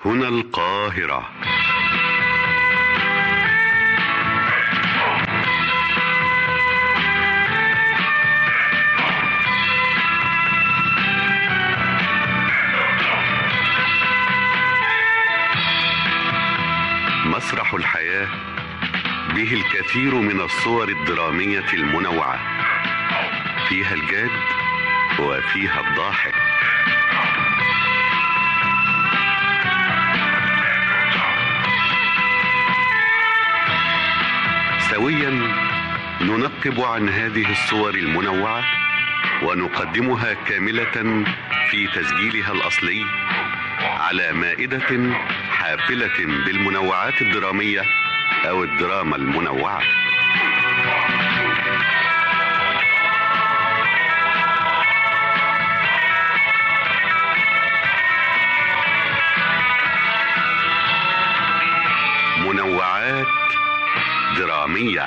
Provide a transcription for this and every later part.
هنا القاهرة مسرح الحياة به الكثير من الصور الدرامية المنوعة فيها الجاد وفيها الضاحك سويا ننقب عن هذه الصور المنوعة ونقدمها كاملة في تسجيلها الأصلي على مائدة حافلة بالمنوعات الدرامية أو الدراما المنوعة منوعات درامية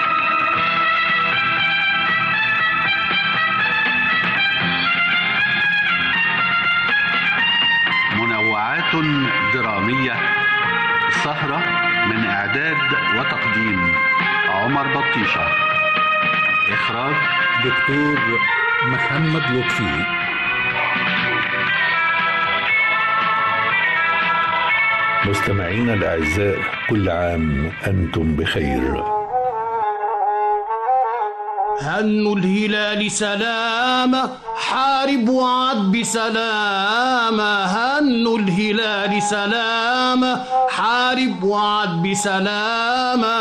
منوعات درامية سهرة من إعداد وتقديم عمر بطيشة إخراج دكتور محمد لطفي مستمعينا الأعزاء كل عام أنتم بخير هنوا الهلال سلامة حارب وعد بسلامة هنوا الهلال سلامة حارب وعد بسلامة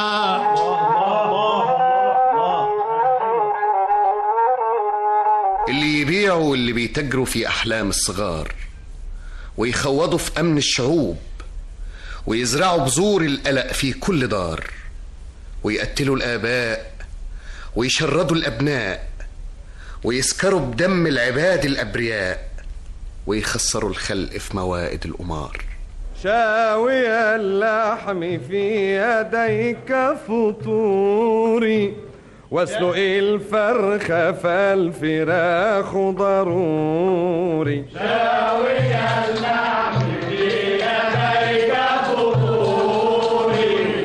اللي يبيعوا واللي بيتاجروا في أحلام الصغار ويخوضوا في أمن الشعوب ويزرعوا بذور القلق في كل دار ويقتلوا الآباء ويشردوا الأبناء ويسكروا بدم العباد الأبرياء ويخسروا الخلق في موائد القمار شاوي اللحم في يديك فطوري واسلق الفرخ فالفراخ ضروري شاوي اللحم في يديك فطوري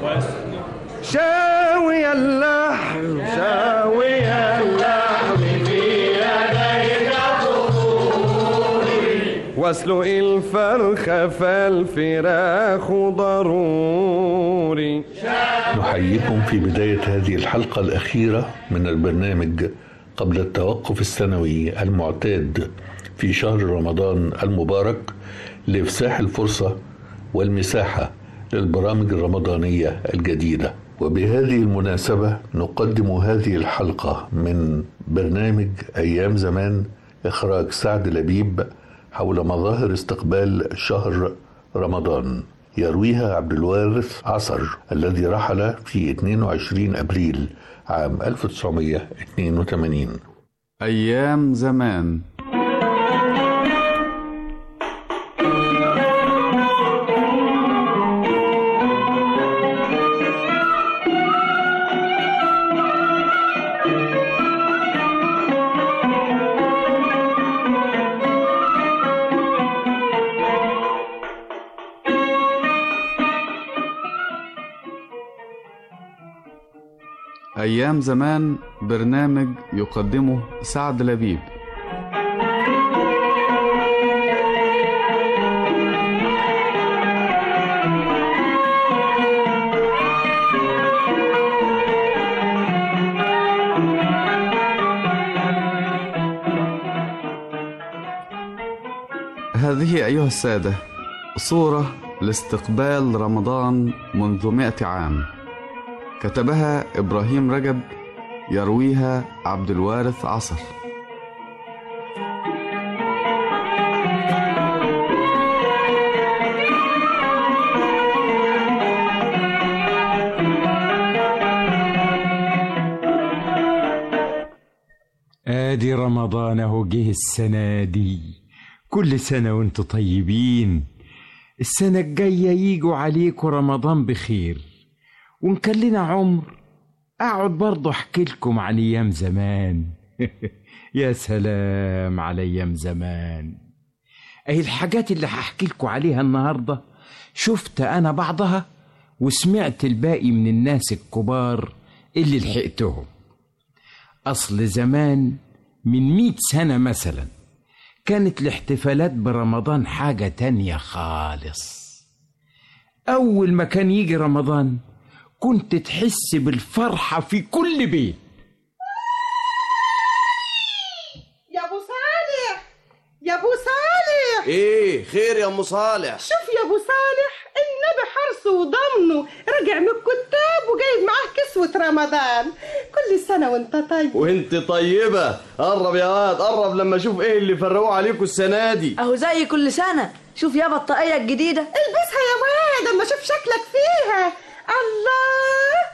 شاوي اللحم شاوي اللحم في يديك فطوري واسلق الفرخ فالفراخ ضروري نحييكم في بداية هذه الحلقة الأخيرة من البرنامج قبل التوقف السنوي المعتاد في شهر رمضان المبارك لإفساح الفرصة والمساحة للبرامج الرمضانية الجديدة وبهذه المناسبة نقدم هذه الحلقة من برنامج أيام زمان إخراج سعد لبيب حول مظاهر استقبال شهر رمضان يرويها عبد الوارث عصر الذي رحل في 22 أبريل عام 1982 أيام زمان أيام زمان برنامج يقدمه سعد لبيب هذه أيها السادة صورة لاستقبال رمضان منذ مئة عام كتبها إبراهيم رجب يرويها عبد الوارث عصر ادي رمضان اهو جه السنة دي كل سنة وانتوا طيبين السنة الجاية يجوا عليكم رمضان بخير وان كان لنا عمر اقعد برضه احكي لكم عن ايام زمان يا سلام على ايام زمان اهي الحاجات اللي هحكي لكم عليها النهارده شفت انا بعضها وسمعت الباقي من الناس الكبار اللي لحقتهم اصل زمان من مئة سنة مثلا كانت الاحتفالات برمضان حاجة تانية خالص أول ما كان يجي رمضان كنت تحس بالفرحة في كل بيت يا ابو صالح يا ابو صالح ايه خير يا ام صالح شوف يا ابو صالح النبي حرصه وضمنه رجع من الكتاب وجايب معاه كسوة رمضان كل سنة وانت طيب وانت طيبة قرب يا واد قرب لما اشوف ايه اللي فرقوه عليكم السنة دي اهو زي كل سنة شوف يابا الطاقية الجديدة البسها يا واد اما اشوف شكلك فيها الله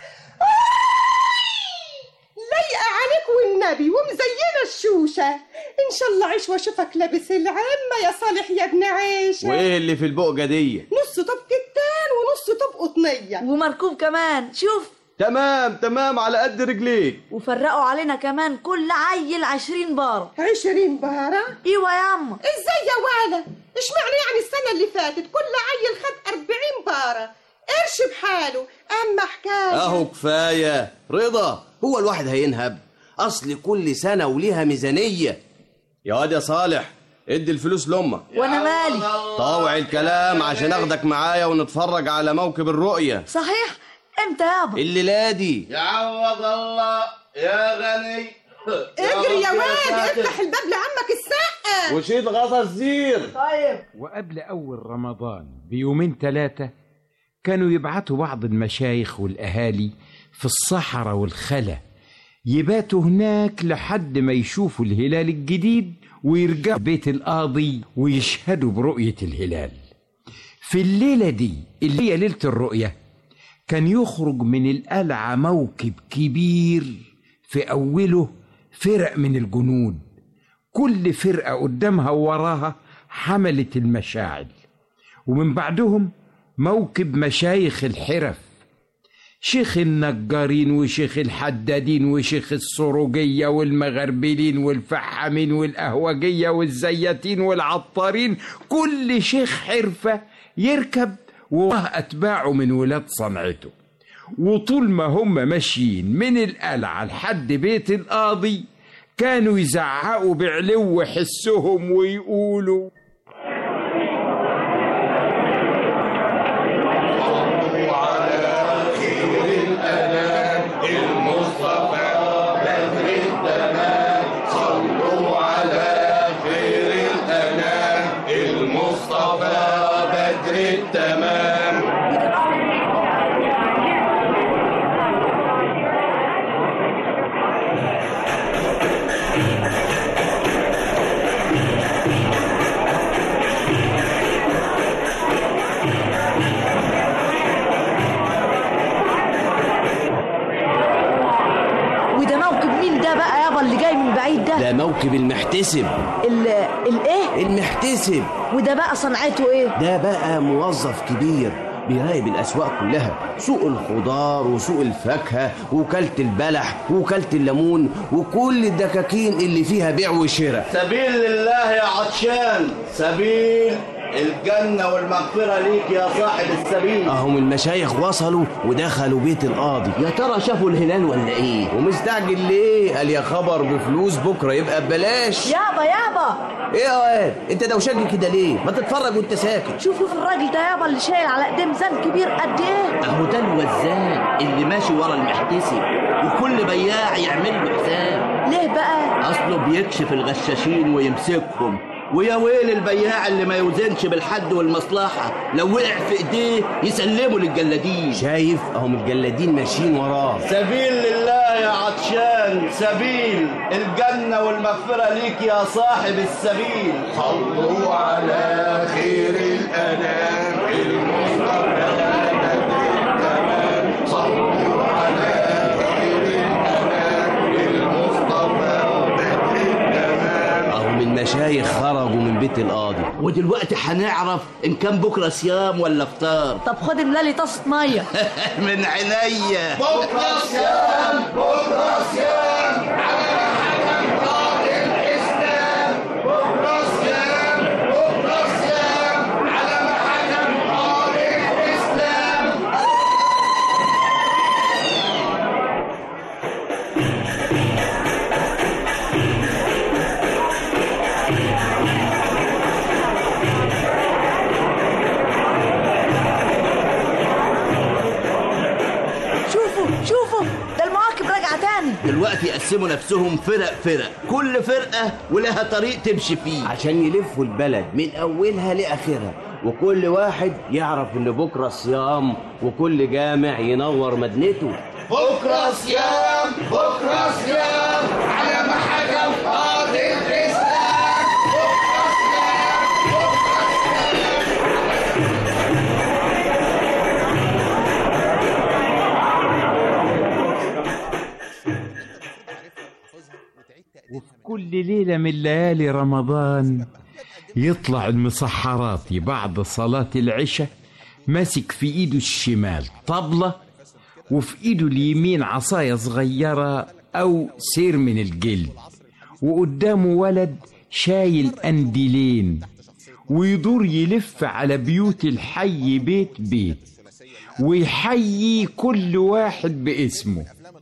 لايقة عليك والنبي ومزينة الشوشة إن شاء الله عيش وأشوفك لابس العمة يا صالح يا ابن عيشة وايه اللي في البقجة دي نص طب كتان ونص طب قطنية ومركوب كمان شوف تمام تمام على قد رجليك وفرقوا علينا كمان كل عيل عشرين بارة عشرين بارة؟ ايوه يا عم ازاي يا والا اشمعنى يعني السنة اللي فاتت كل عيل خد أربعين بارة قرش بحاله أما حكاية اهو كفاية رضا هو الواحد هينهب اصل كل سنة وليها ميزانية يا واد يا صالح ادي الفلوس لامك وانا مالي طاوع الكلام عشان اخدك معايا ونتفرج على موكب الرؤية صحيح امتى يابا الليلة دي يعوض الله يا غني اجري يا واد افتح الباب لعمك السقة وشيت غطا الزير طيب وقبل أول رمضان بيومين ثلاثة كانوا يبعتوا بعض المشايخ والأهالي في الصحراء والخلا يباتوا هناك لحد ما يشوفوا الهلال الجديد ويرجعوا بيت القاضي ويشهدوا برؤية الهلال في الليلة دي اللي هي ليلة الرؤية كان يخرج من القلعة موكب كبير في أوله فرق من الجنود كل فرقة قدامها ووراها حملت المشاعل ومن بعدهم موكب مشايخ الحرف شيخ النجارين وشيخ الحدادين وشيخ السروجية والمغربلين والفحامين والقهوجية والزياتين والعطارين كل شيخ حرفة يركب ووراه أتباعه من ولاد صنعته وطول ما هم ماشيين من القلعة لحد بيت القاضي كانوا يزعقوا بعلو حسهم ويقولوا وده موكب مين ده بقى يابا اللي جاي من بعيد ده ده موكب المحتسب ال الايه المحتسب وده بقى صنعته ايه ده بقى موظف كبير بيراقب الأسواق كلها سوق الخضار وسوق الفاكهة وكالة البلح وكالة الليمون وكل الدكاكين اللي فيها بيع وشراء سبيل لله يا عطشان سبيل الجنة والمغفرة ليك يا صاحب السبيل اهم المشايخ وصلوا ودخلوا بيت القاضي يا ترى شافوا الهلال ولا ايه ومستعجل ليه قال يا خبر بفلوس بكره يبقى ببلاش يابا يابا ايه يا واد انت دوشجي كده ليه ما تتفرج وانت ساكت شوفوا في الراجل ده يابا اللي شايل على ايديه ميزان كبير قد ايه اهو ده الوزان اللي ماشي ورا المحتسب وكل بياع يعمل له حساب ليه بقى اصله بيكشف الغشاشين ويمسكهم ويا ويل البياع اللي ما يوزنش بالحد والمصلحة لو وقع في ايديه يسلمه للجلادين شايف اهم الجلادين ماشيين وراه سبيل لله يا عطشان سبيل الجنة والمغفرة ليك يا صاحب السبيل صلوا على خير الأنام المصطفى صلوا على خير الأنام المصطفى اهم المشايخ خرجوا من بيت القاضي ودلوقتي هنعرف ان كان بكره صيام ولا فطار طب خد املالي طاسه ميه من عينيا بكرة صيام بكرة صيام على حكم دار الإسلام بكرة صيام بكرة دلوقتي يقسموا نفسهم فرق فرق كل فرقة ولها طريق تمشي فيه عشان يلفوا البلد من أولها لآخرها وكل واحد يعرف إن بكرة صيام وكل جامع ينور مدنته بكرة صيام بكرة صيام على ما حكم قاضي الإسلام بكرة صيام بكرة وفي كل ليلة من ليالي رمضان يطلع المسحراتي بعد صلاة العشاء ماسك في ايده الشمال طبلة وفي ايده اليمين عصاية صغيرة أو سير من الجلد وقدامه ولد شايل قنديلين ويدور يلف على بيوت الحي بيت بيت ويحيي كل واحد باسمه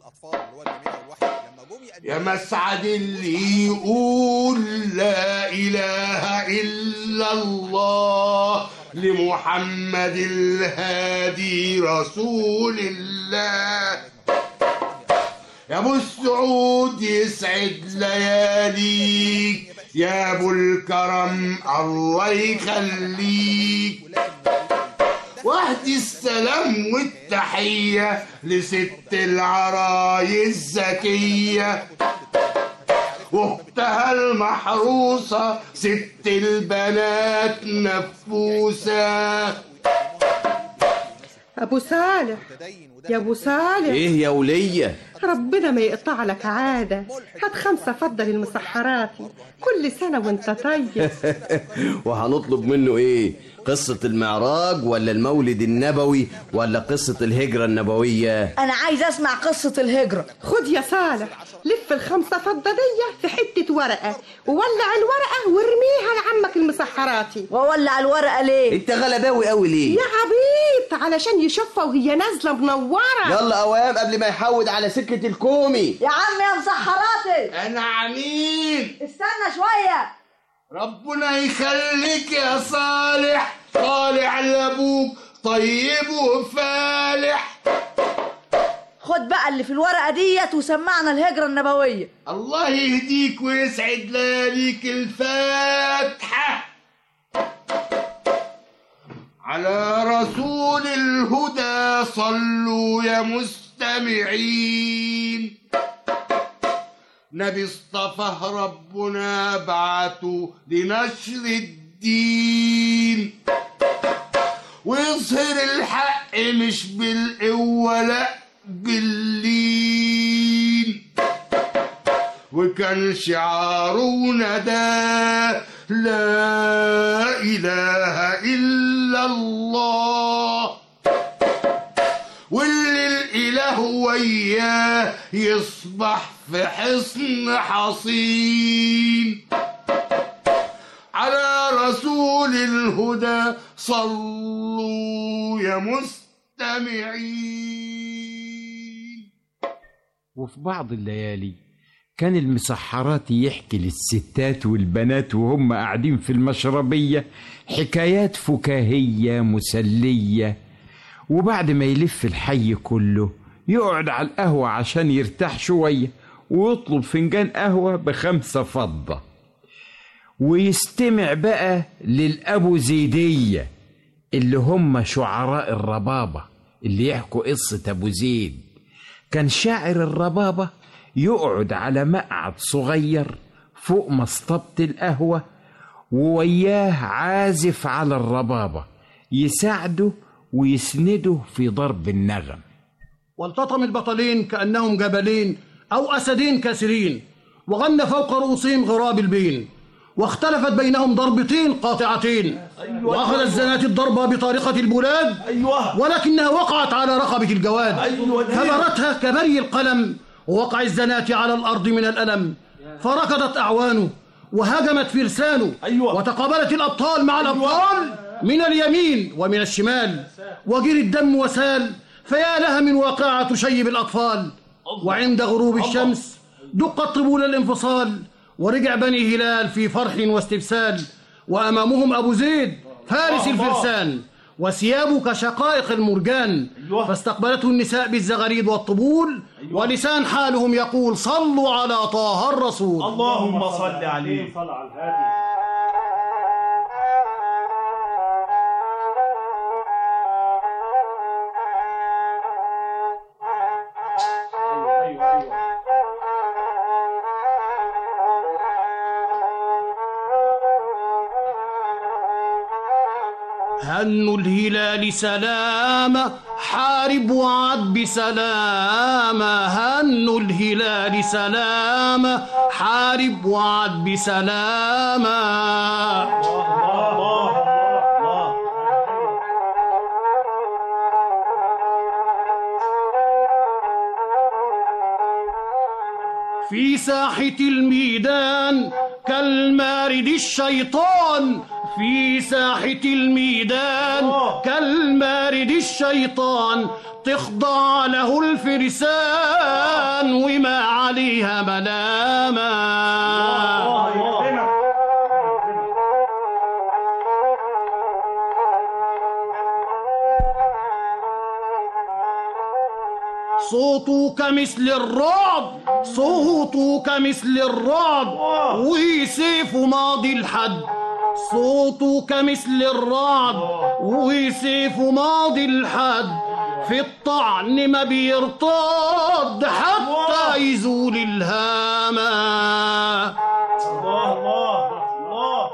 يا مسعد اللي يقول لا إله إلا الله لمحمد الهادي رسول الله يا ابو السعود يسعد لياليك يا ابو الكرم الله يخليك واهدي السلام والتحية لست العرايس الزكية واختها المحروسة ست البنات نفوسة ابو صالح يا ابو صالح إيه يا ولية ربنا ما يقطع لك عادة هات خمسة فضل المسحراتي كل سنة وانت طيب وهنطلب منه إيه قصة المعراج ولا المولد النبوي ولا قصة الهجرة النبوية انا عايز اسمع قصة الهجرة خد يا صالح لف الخمسة فضة دي في حتة ورقة وولع الورقة وارميها لعمك المسحراتي وولع الورقة ليه انت غلباوي قوي ليه يا عبيط علشان يشوفها وهي نازلة منورة يلا اوام قبل ما يحود على سكة الكومي يا عم يا مسحراتي أنا عميل استنى شوية ربنا يخليك يا صالح طالع لابوك طيب وفالح خد بقى اللي في الورقة ديت وسمعنا الهجرة النبوية الله يهديك ويسعد لياليك الفاتحة على رسول الهدى صلوا يا مستمعين نبي اصطفاه ربنا بعته لنشر الدين ويظهر الحق مش بالقوة لا باللين وكان شعاره ندى لا إله إلا الله واللي الإله وياه يصبح في حصن حصين على رسول الهدى صلوا يا مستمعين وفي بعض الليالي كان المسحراتي يحكي للستات والبنات وهم قاعدين في المشربية حكايات فكاهية مسلية وبعد ما يلف الحي كله يقعد على القهوة عشان يرتاح شوية ويطلب فنجان قهوة بخمسة فضة ويستمع بقى للأبو زيدية اللي هم شعراء الربابة اللي يحكوا قصة أبو زيد كان شاعر الربابة يقعد على مقعد صغير فوق مصطبة القهوة ووياه عازف على الربابة يساعده ويسنده في ضرب النغم والتطم البطلين كأنهم جبلين أو أسدين كاسرين وغنى فوق رؤوسهم غراب البين واختلفت بينهم ضربتين قاطعتين أيوة وأخذ الزنات الضربة بطارقة البلاد أيوة ولكنها وقعت على رقبة الجواد أيوة فبرتها كبري القلم ووقع الزنات على الأرض من الألم فركضت أعوانه وهجمت فرسانه أيوة وتقابلت الأبطال مع الأبطال من اليمين ومن الشمال وجري الدم وسال فيا لها من واقعة تشيب الأطفال وعند غروب الشمس دقت طبول الانفصال ورجع بني هلال في فرح واستبسال وأمامهم أبو زيد فارس الفرسان وثيابه كشقائق المرجان فاستقبلته النساء بالزغاريد والطبول ولسان حالهم يقول صلوا على طه الرسول اللهم صل عليه هنوا الهلال سلامة حارب وعد بسلامة هنوا الهلال سلامة حارب وعد بسلامة في ساحة الميدان كالمارد الشيطان في ساحة الميدان كالمارد الشيطان تخضع له الفرسان وما عليها ملامة صوته كمثل الرعد صوته كمثل الرعد وسيفه ماضي الحد صوته كمثل الرعد وسيفه ماضي الحد في الطعن ما بيرتد حتى يزول الهامة الله الله الله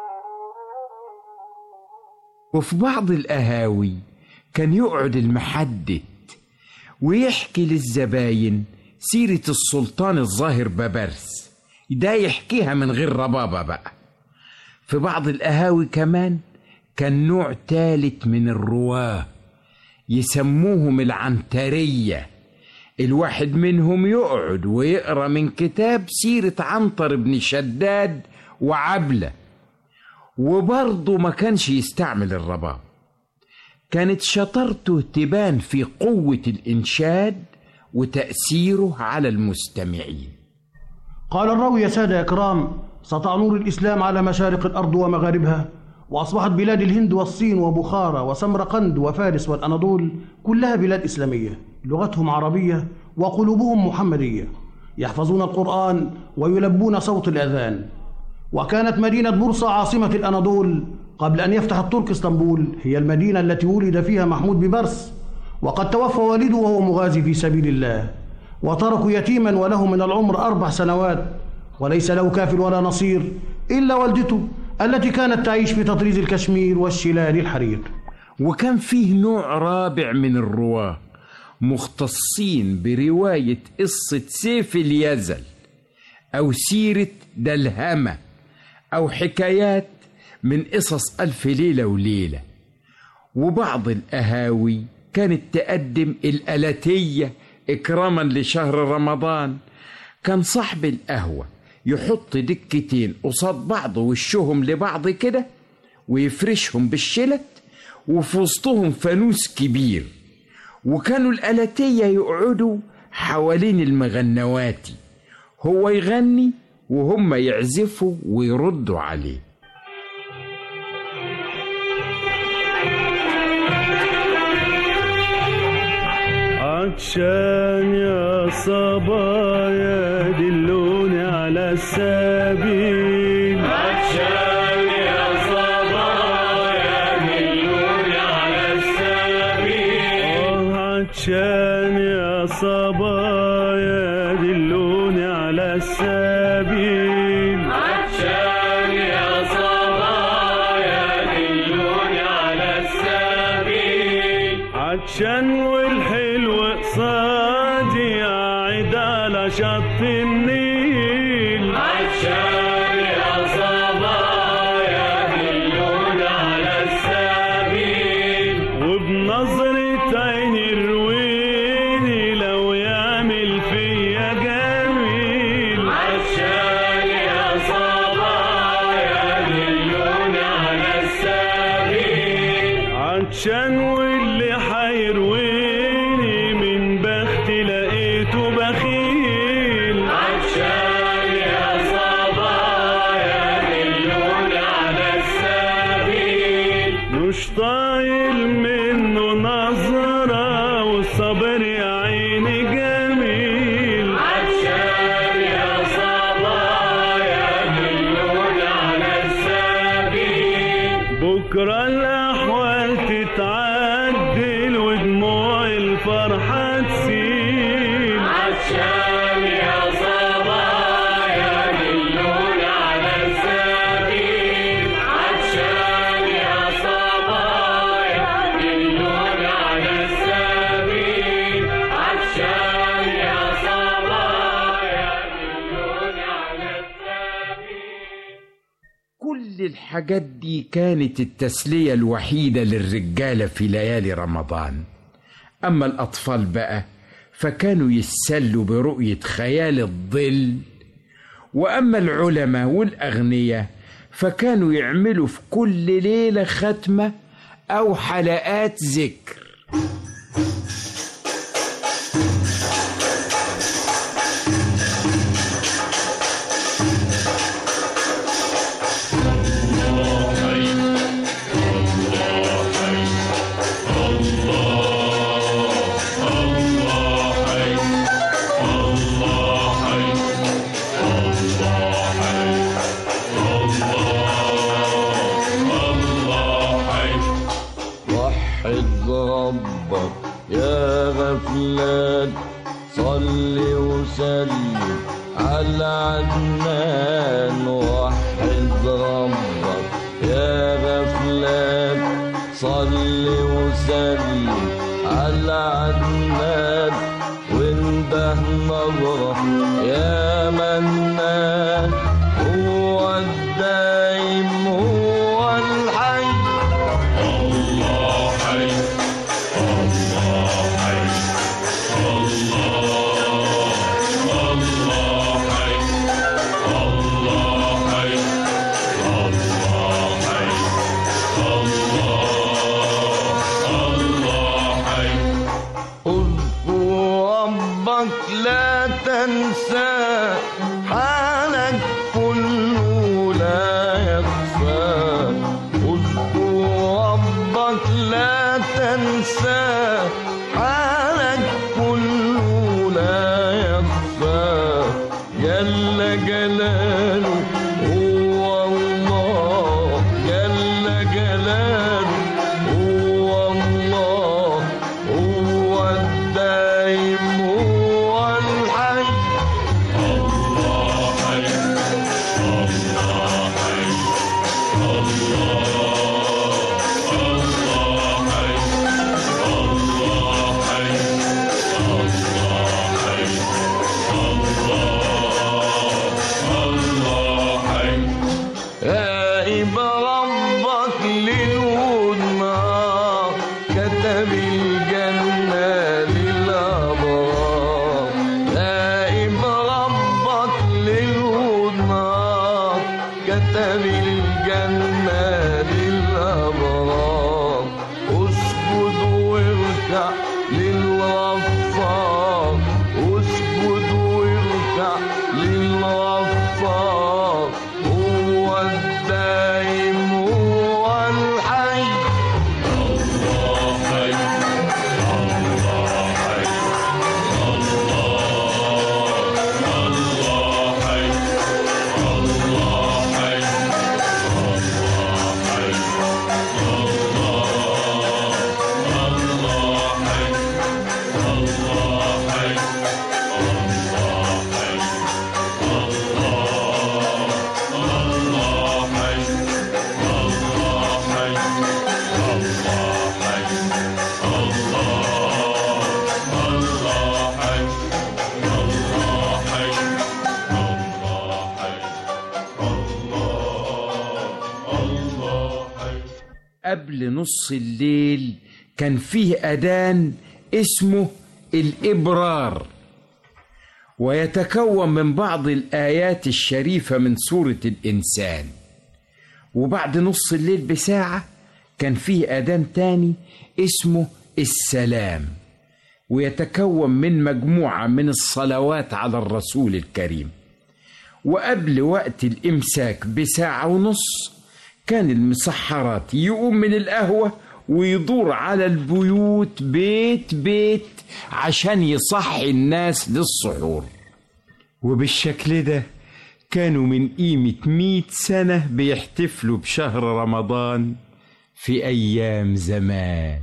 وفي بعض القهاوي كان يقعد المحدث ويحكي للزباين سيرة السلطان الظاهر ببرس ده يحكيها من غير ربابة بقى في بعض القهاوي كمان كان نوع تالت من الرواه يسموهم العنترية الواحد منهم يقعد ويقرا من كتاب سيرة عنتر بن شداد وعبلة وبرضه ما كانش يستعمل الرباب كانت شطارته تبان في قوة الإنشاد وتأثيره على المستمعين قال الراوي يا سادة إكرام سطع نور الإسلام على مشارق الأرض ومغاربها وأصبحت بلاد الهند والصين وبخارى وسمرقند وفارس والأناضول كلها بلاد إسلامية لغتهم عربية وقلوبهم محمدية يحفظون القرآن ويلبون صوت الأذان وكانت مدينة بورصة عاصمة الأناضول قبل أن يفتح الترك اسطنبول هي المدينة التي ولد فيها محمود ببرس وقد توفى والده وهو مغازي في سبيل الله وتركوا يتيما وله من العمر أربع سنوات وليس له كافل ولا نصير إلا والدته التي كانت تعيش في تطريز الكشمير والشلال الحرير وكان فيه نوع رابع من الرواة مختصين برواية قصة سيف اليزل أو سيرة دلهمة أو حكايات من قصص ألف ليلة وليلة وبعض القهاوي كانت تقدم الألاتية إكراما لشهر رمضان كان صاحب القهوة يحط دكتين قصاد بعض وشهم لبعض كده ويفرشهم بالشلت وفي وسطهم فانوس كبير وكانوا الألاتية يقعدوا حوالين المغنواتي هو يغني وهم يعزفوا ويردوا عليه عطشان يا صبايا دلوني على السبيل عطشان يا صبايا دلوني على السبيل عطشان يا صبايا دلوني على السبيل عطشان يا صبايا دلوني على السبيل عطشان والحلو قصادي قاعد على شط النيل عطشان يا صبايا دلونا على السبيل وبنظرة عيني رويني لو يعمل فيا جميل عطشان يا صبايا دلونا على السبيل عطشان واللي حيرويني من بختي لقيته بخيل عطشان يا صبايا دلونا على السبيل مش طايل منه نظرة والصبر يا عيني جميل عطشان يا صبايا دلون على السبيل بكرة الأحوال تتعدل ودموع الفرحة تسيل عطشان يا صبايا دلون على السبيل عطشان يا صبايا دلون على السبيل عطشان يا صبايا دلون على كل الحاجات دي كانت التسلية الوحيدة للرجالة في ليالي رمضان أما الأطفال بقى فكانوا يتسلوا برؤية خيال الظل وأما العلماء والأغنياء فكانوا يعملوا في كل ليلة ختمة أو حلقات ذكر وحد ربك يا غفلان صل وسلم على عدنان وحد ربك يا غفلان صل وسلم على عدنان وانده نظرة يا منان هو الدايم هو الحي الله حي الله حي الله الله حي الله حي الله حي الله الله حي اذكر ربك لا تنسى حالك كله لا يخفى اذكر ربك لا تنسى حالك كله لا يخفى جل جلاله هو الله جل جلاله هو الله هو الدائم هو الحي الله حي الله حي الله الله حي الله حي الله حي الله الله حي راقب ربك للود نار كتب الجنة للأبرار راقب ربك للود نار كتب الجنة للأبرار اسجد واركع للغفار اسجد واركع للغفار هو الدائم هو الحي الله حي الله حي الله الله حي الله حي الله حي الله حي الله حي قبل نص الليل كان فيه أذان اسمه الإبرار ويتكون من بعض الآيات الشريفة من سورة الإنسان وبعد نص الليل بساعة كان فيه أذان تاني اسمه السلام ويتكون من مجموعة من الصلوات على الرسول الكريم وقبل وقت الإمساك بساعة ونص كان المسحرات يقوم من القهوة ويدور على البيوت بيت بيت عشان يصحي الناس للسحور وبالشكل ده كانوا من قيمة مئة سنة بيحتفلوا بشهر رمضان في أيام زمان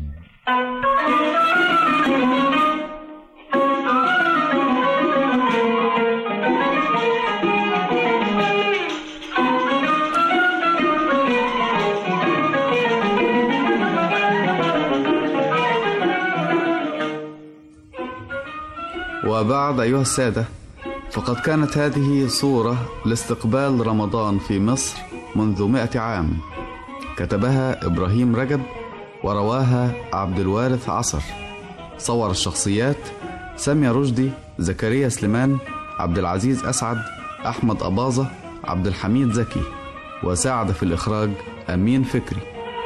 وبعد أيها السادة فقد كانت هذه صورة لاستقبال رمضان في مصر منذ مئة عام كتبها إبراهيم رجب ورواها عبد الوارث عصر صور الشخصيات سامية رشدي زكريا سليمان عبد العزيز أسعد أحمد أباظة عبد الحميد زكي وساعد في الإخراج أمين فكري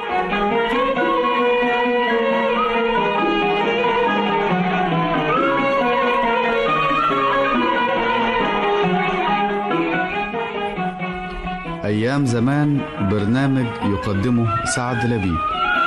أيام زمان برنامج يقدمه سعد لبيب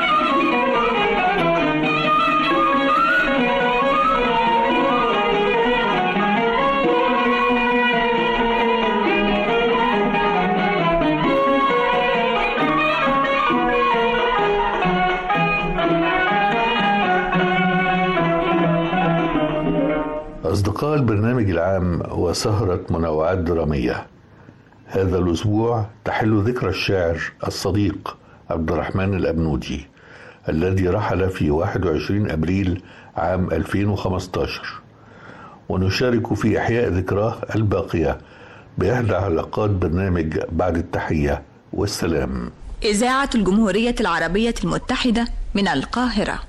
أصدقاء البرنامج العام وسهرة منوعات درامية هذا الأسبوع تحل ذكرى الشاعر الصديق عبد الرحمن الأبنودي الذي رحل في 21 أبريل عام 2015 ونشارك في إحياء ذكراه الباقية بإحدى حلقات برنامج بعد التحية والسلام إذاعة الجمهورية العربية المتحدة من القاهرة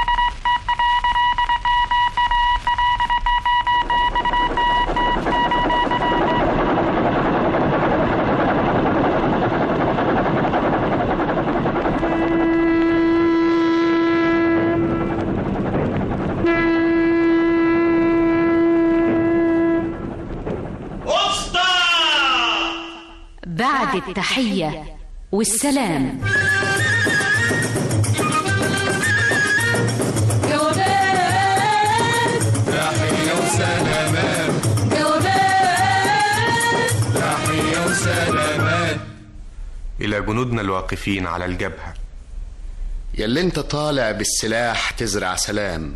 بعد التحية والسلام جوابات تحية وسلامات جوابات تحية وسلامات إلى جنودنا الواقفين على الجبهة ياللي انت طالع بالسلاح تزرع سلام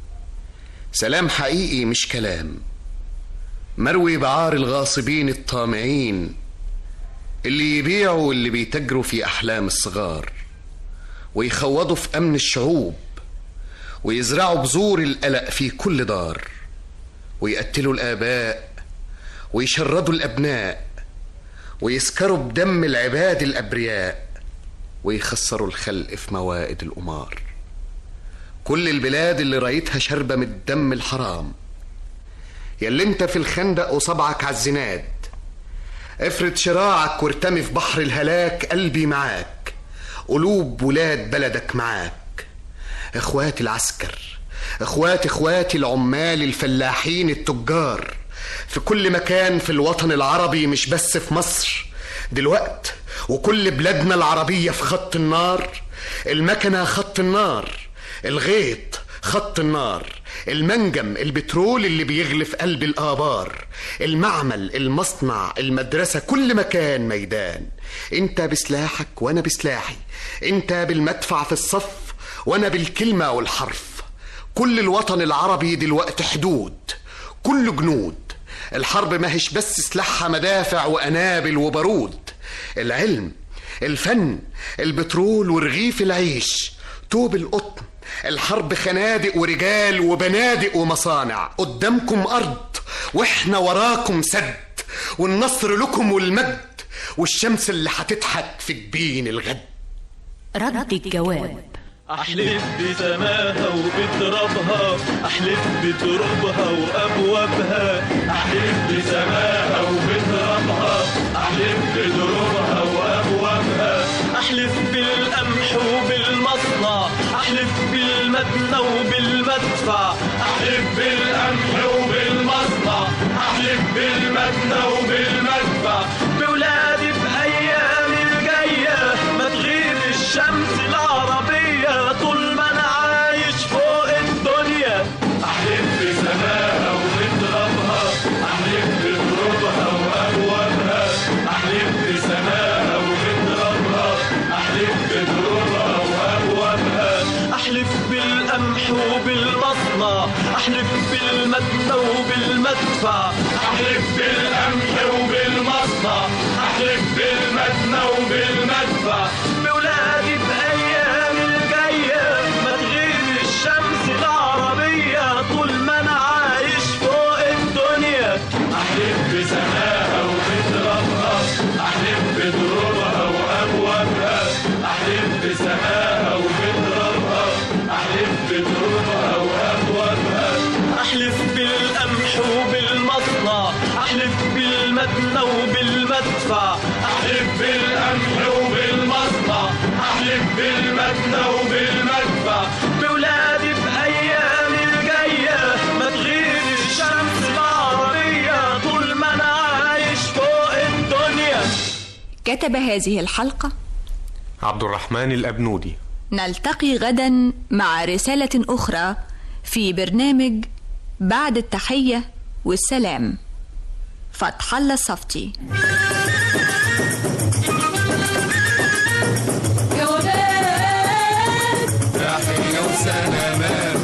سلام حقيقي مش كلام مروي بعار الغاصبين الطامعين اللي يبيعوا واللي بيتجروا في أحلام الصغار ويخوضوا في أمن الشعوب ويزرعوا بذور القلق في كل دار ويقتلوا الآباء ويشردوا الأبناء ويسكروا بدم العباد الأبرياء ويخسروا الخلق في موائد القمار كل البلاد اللي رايتها شربة من الدم الحرام ياللي انت في الخندق وصبعك عالزناد افرد شراعك وارتمي في بحر الهلاك قلبي معاك قلوب ولاد بلدك معاك اخواتي العسكر اخواتي اخواتي العمال الفلاحين التجار في كل مكان في الوطن العربي مش بس في مصر دلوقت وكل بلادنا العربية في خط النار المكنة خط النار الغيط خط النار المنجم البترول اللي بيغلي في قلب الآبار المعمل المصنع المدرسة كل مكان ميدان انت بسلاحك وانا بسلاحي انت بالمدفع في الصف وانا بالكلمة والحرف كل الوطن العربي دلوقتي حدود كل جنود الحرب ماهيش بس سلاحها مدافع وأنابل وبارود العلم الفن البترول ورغيف العيش توب القطن الحرب خنادق ورجال وبنادق ومصانع قدامكم أرض واحنا وراكم سد والنصر لكم والمجد والشمس اللي هتضحك في جبين الغد رد الجواب أحلف بسماها وبترابها أحلف بترابها وأبوابها أحلف بسماها وبترابها أحلف بترابها وأبوابها أحلف بالقمح وبالمصنع أحلف بالمدنى وبالمدفع أحلف بالقمح وبالمصنع أحلف بالمدنى وبالمدفع بولادي بأيام الجاية ما احلف بالمتنى وبالمدفع احلف بالقمح وبالمصنع احلف بالمتنى وبالمدفع بولادي بايام الجايه ما تغيب الشمس العربيه طول ما انا عايش فوق الدنيا احلف بسماها وبترابها احلف بدروبها وابوابها احلف بسماها وبترابها احلف بدروبها وابوابها احلف بالقمح وبالمصنع احلف بالمدنى وبالمدفع احلف بالقمح وبالمصنع احلف بالمدنى وبالمدفع بولادي بايام الجايه ما تغيب الشمس العربيه طول ما انا عايش فوق الدنيا كتب هذه الحلقة عبد الرحمن الأبنودي نلتقي غدا مع رسالة أخرى في برنامج بعد التحية والسلام فتح الله الصفتي جوابات تحيه وسلامات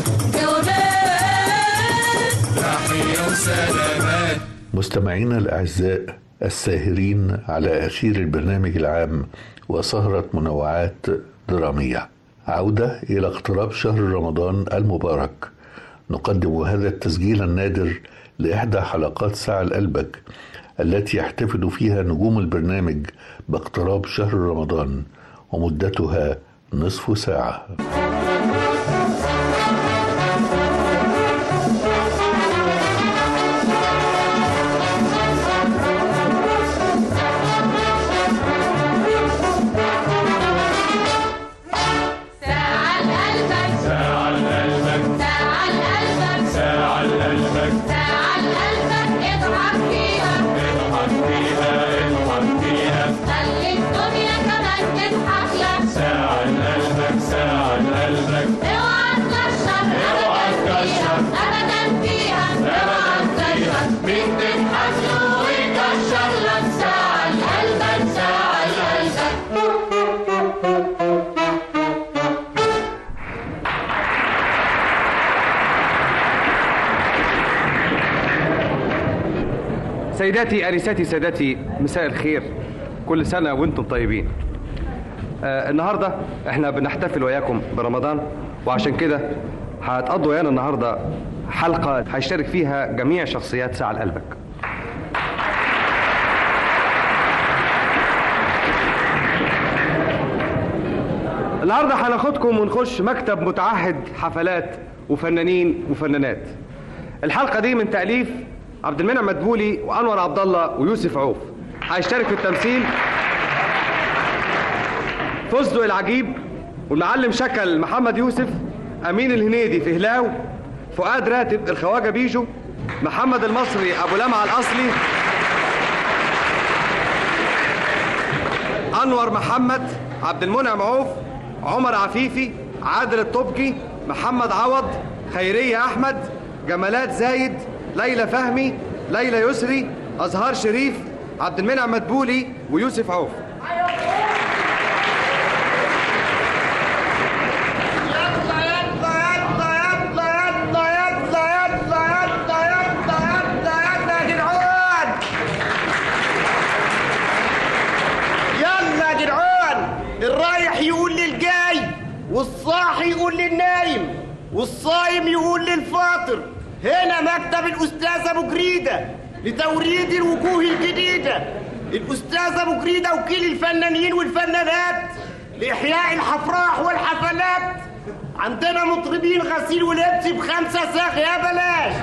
جوابات تحيه وسلامات مستمعينا الأعزاء الساهرين على أثير البرنامج العام وسهرة منوعات درامية عودة إلى اقتراب شهر رمضان المبارك نقدم هذا التسجيل النادر لإحدى حلقات ساعة لقلبك التي يحتفل فيها نجوم البرنامج باقتراب شهر رمضان ومدتها نصف ساعة ساعة لقلبك ساعة لقلبك ساعة لقلبك ساعة لقلبك ساعة لقلبك اضحك فيها اضحك فيها اضحك فيها خلي الدنيا كمان تضحك لك ساعة لقلبك ساعة لقلبك اوعى تكشر اوعى تكشر ابدا فيها اوعى تكشر مين تضحك له ويكشر لك ساعة لقلبك ساعة لقلبك سيداتي أنساتي سادتي مساء الخير كل سنة وانتم طيبين آه النهاردة احنا بنحتفل وياكم برمضان وعشان كده هتقضوا ويانا النهاردة حلقة هيشترك فيها جميع شخصيات ساعة لقلبك النهارده هناخدكم ونخش مكتب متعهد حفلات وفنانين وفنانات الحلقه دي من تاليف عبد المنعم مدبولي وانور عبد الله ويوسف عوف هيشترك في التمثيل فستق العجيب والمعلم شكل محمد يوسف امين الهنيدي في هلاو فؤاد راتب الخواجه بيجو محمد المصري ابو لمعه الاصلي انور محمد عبد المنعم عوف عمر عفيفي عادل الطبجي محمد عوض خيريه احمد جمالات زايد ليلى فهمي ليلى يسري ازهار شريف عبد المنعم مدبولي ويوسف عوف يلا يا جدعان الرايح يقول للجاي والصاحي يقول للنايم والصايم يقول للفاطر هنا مكتب الاستاذ ابو جريده لتوريد الوجوه الجديده الاستاذ ابو جريده وكيل الفنانين والفنانات لاحياء الافراح والحفلات عندنا مطربين غسيل ولبس بخمسه ساغ يا بلاش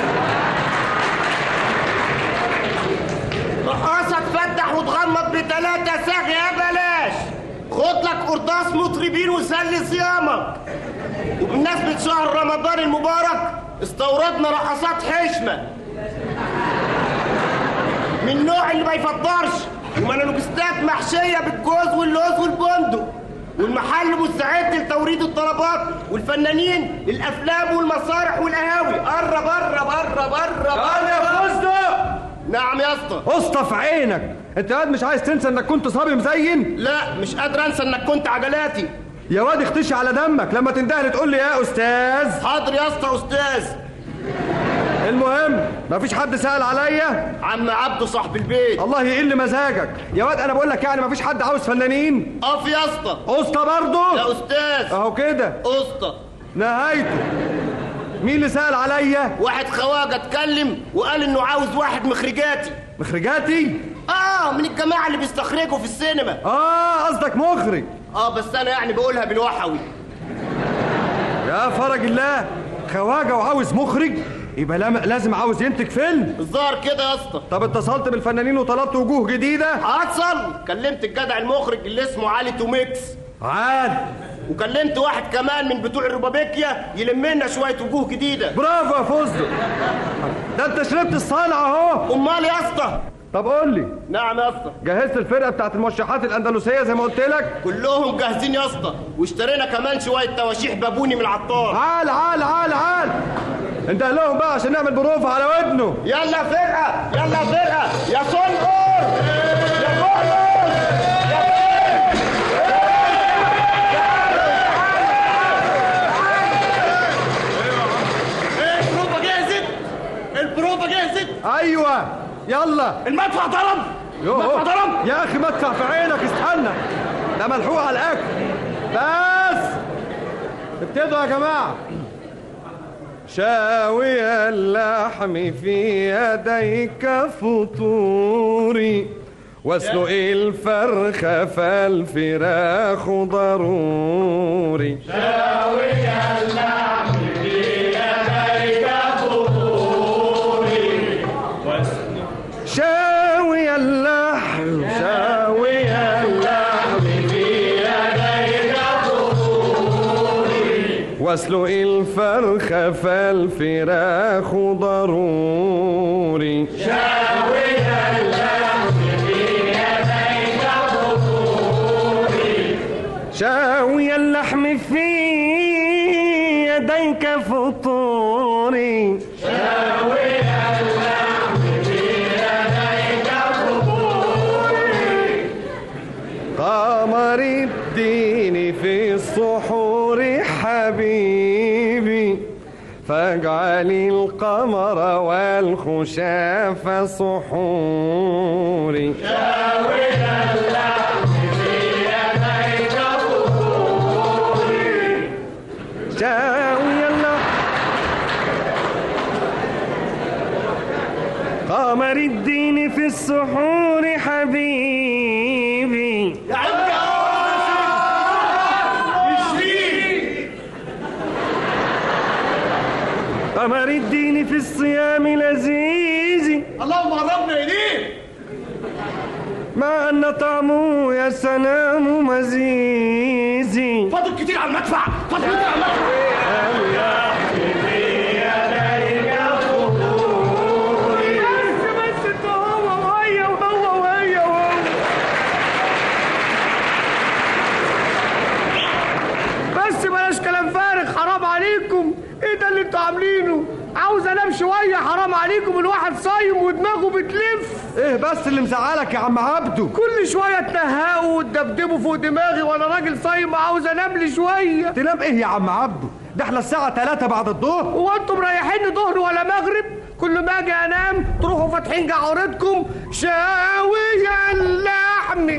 رقاصة تفتح وتغمض بتلاتة ساغ يا بلاش خد لك قرطاس مطربين وسلي صيامك وبمناسبة شهر رمضان المبارك استوردنا رقصات حشمة من النوع اللي ما يفطرش ومنالوجستات محشية بالجوز واللوز والبندق والمحل مستعد لتوريد الطلبات والفنانين الافلام والمسارح والقهاوي قرب قرب قرب قرب تعال يا فستق نعم يا اسطى اصطف عينك انت قاعد مش عايز تنسى انك كنت صبي مزين لا مش قادر انسى انك كنت عجلاتي يا واد اختشي على دمك لما تندهلي تقول لي يا استاذ حاضر يا اسطى استاذ المهم مفيش حد سأل عليا عم عبده صاحب البيت الله يقل مزاجك يا واد انا بقول لك يعني مفيش حد عاوز فنانين اقف يا اسطى اسطى برضه يا استاذ اهو كده اسطى نهايته مين اللي سأل عليا واحد خواجه اتكلم وقال انه عاوز واحد مخرجاتي مخرجاتي اه من الجماعه اللي بيستخرجوا في السينما اه قصدك مخرج اه بس انا يعني بقولها بالوحوي يا فرج الله خواجه وعاوز مخرج يبقى لم- لازم عاوز ينتج فيلم الظاهر كده يا اسطى طب اتصلت بالفنانين وطلبت وجوه جديده هتصل كلمت الجدع المخرج اللي اسمه علي توميكس عاد وكلمت واحد كمان من بتوع الربابيكيا يلم لنا شويه وجوه جديده برافو يا فوزدو ده انت شربت الصانع اهو امال يا اسطى طب قول لي نعم يا اسطى جهزت الفرقه بتاعت الموشحات الاندلسيه زي ما قلت لك كلهم جاهزين يا اسطى واشترينا كمان شويه تواشيح بابوني من العطار عال عال عال عال انت لهم بقى عشان نعمل بروفه على ودنه يلا فرقه يلا فرقه يا صنقر يا صنقر ايه البروفه جهزت البروفه جهزت ايوه يلا المدفع ضرب يوه. المدفع ضرب يا اخي مدفع في عينك استنى ده ملحوق على الاكل بس ابتدوا يا جماعه شاوي اللحم في يديك فطوري واسلق الفرخ فالفراخ ضروري شاوي اللحم في يديك فطوري شاوي اللحم شاوي اللحم في يديك فطوري واسلق الفرخ فالفراخ ضروري شاوي اللحم في يديك فطوري شاوي اللحم في يديك فطوري شاوي اللحم في يديك فطوري قمر الدين في السحور حبيبي فاجعل القمر والخشاف سحوري شاوي اللحم في يديك فطوري شاوي اللحم قمر الدين في السحور حبيبي يا عم مش فيه قمر الدين في الصيام لذيذ اللهم قربنا اليه مع أن طعمه يا سلام مزيزي فاضل كتير على المدفع فاضل كتير على المدفع بس بس انت هو وهي وهو وهي وهو بس بلاش كلام فارغ حرام عليكم ايه ده اللي انتوا عاملينه عاوز انام شويه حرام عليكم الواحد صايم ودماغه بتلف ايه بس اللي مزعلك يا عم عبده كل شويه تنهقوا وتدبدبوا فوق دماغي وانا راجل صايم وعاوز انام لي شويه تنام ايه يا عم عبده ده احنا الساعة 3 بعد الظهر هو انتم مريحيني ظهر ولا مغرب كل ما اجي انام تروحوا فاتحين جعورتكم شاوي اللحم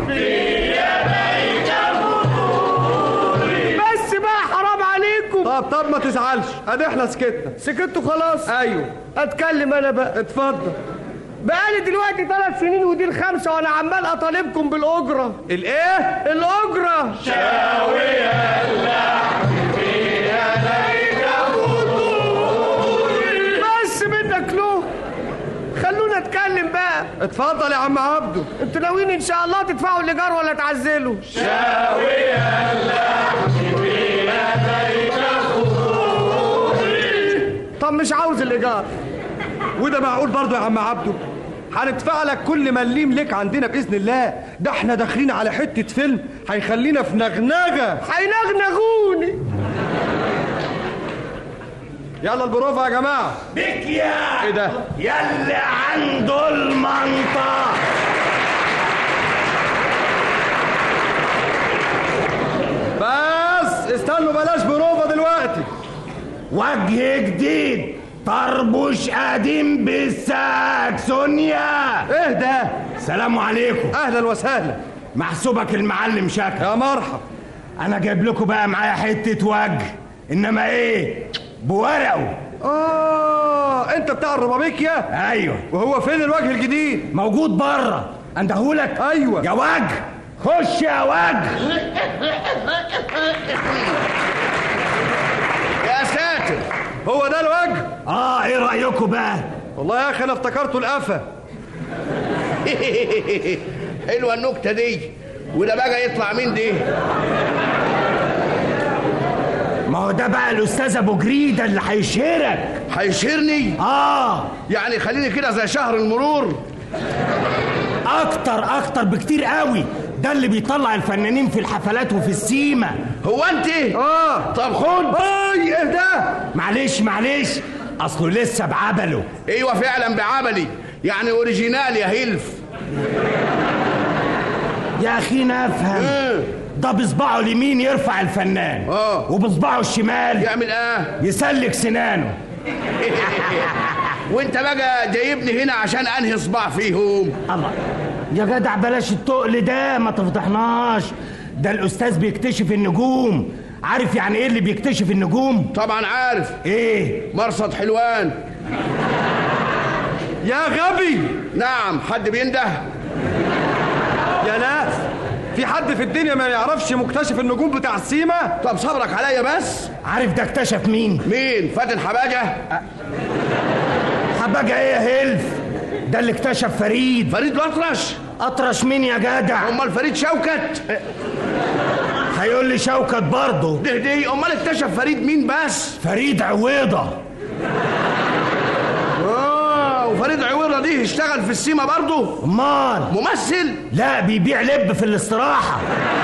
بس بقى حرام عليكم طب طب ما تزعلش ادي احنا سكتنا سكتوا خلاص ايوه اتكلم انا بقى اتفضل بقالي دلوقتي ثلاث سنين ودي الخامسه وانا عمال اطالبكم بالاجره الايه الاجره شاوي اللحم في يديك فطوري بس منك له خلونا اتكلم بقى اتفضل يا عم عبده انتوا ناويين ان شاء الله تدفعوا الايجار ولا تعزلوا شاوي اللحم في يديك فطوري طب مش عاوز الايجار وده معقول برضه يا عم عبده هندفع لك كل مليم لك عندنا باذن الله ده احنا داخلين على حته فيلم هيخلينا في نغنغه هينغنغوني يلا البروفه يا جماعه بك يا ايه ده يلي عنده المنطق بس استنوا بلاش بروفه دلوقتي وجه جديد طربوش قديم بالساكسونيا ايه ده سلام عليكم اهلا وسهلا محسوبك المعلم شكل يا مرحب انا جايب لكم بقى معايا حته وجه انما ايه بورقه اه انت بتاع الربابيكيا ايوه وهو فين الوجه الجديد موجود بره اندهولك ايوه يا وجه خش يا وجه يا ساتر هو ده الوجه اه ايه رايكم بقى والله يا اخي انا افتكرته القفا حلوه النكته دي وده بقى يطلع مين دي ما هو ده بقى الاستاذ ابو جريده اللي هيشهرك هيشهرني اه يعني خليني كده زي شهر المرور اكتر اكتر بكتير قوي ده اللي بيطلع الفنانين في الحفلات وفي السيما هو انت اه طب خد اي ايه ده معلش معلش اصله لسه بعبله ايوه فعلا بعبلي يعني اوريجينال يا هلف يا اخي نفهم ده بصباعه اليمين يرفع الفنان اه وبصباعه الشمال يعمل ايه يسلك سنانه وانت بقى جايبني هنا عشان انهي صباع فيهم الله يا جدع بلاش التقل ده ما تفضحناش ده الاستاذ بيكتشف النجوم عارف يعني ايه اللي بيكتشف النجوم طبعا عارف ايه مرصد حلوان يا غبي نعم حد بينده يا ناس في حد في الدنيا ما يعرفش مكتشف النجوم بتاع السيما طب صبرك عليا بس عارف ده اكتشف مين مين فاتن حباجه حباجه ايه يا هلف ده اللي اكتشف فريد فريد الاطرش اطرش مين يا جدع امال فريد شوكت هيقول لي شوكت برضه ده دي امال اكتشف فريد مين بس فريد عويضه اه وفريد عويضه دي اشتغل في السيما برضه امال ممثل لا بيبيع لب في الاستراحه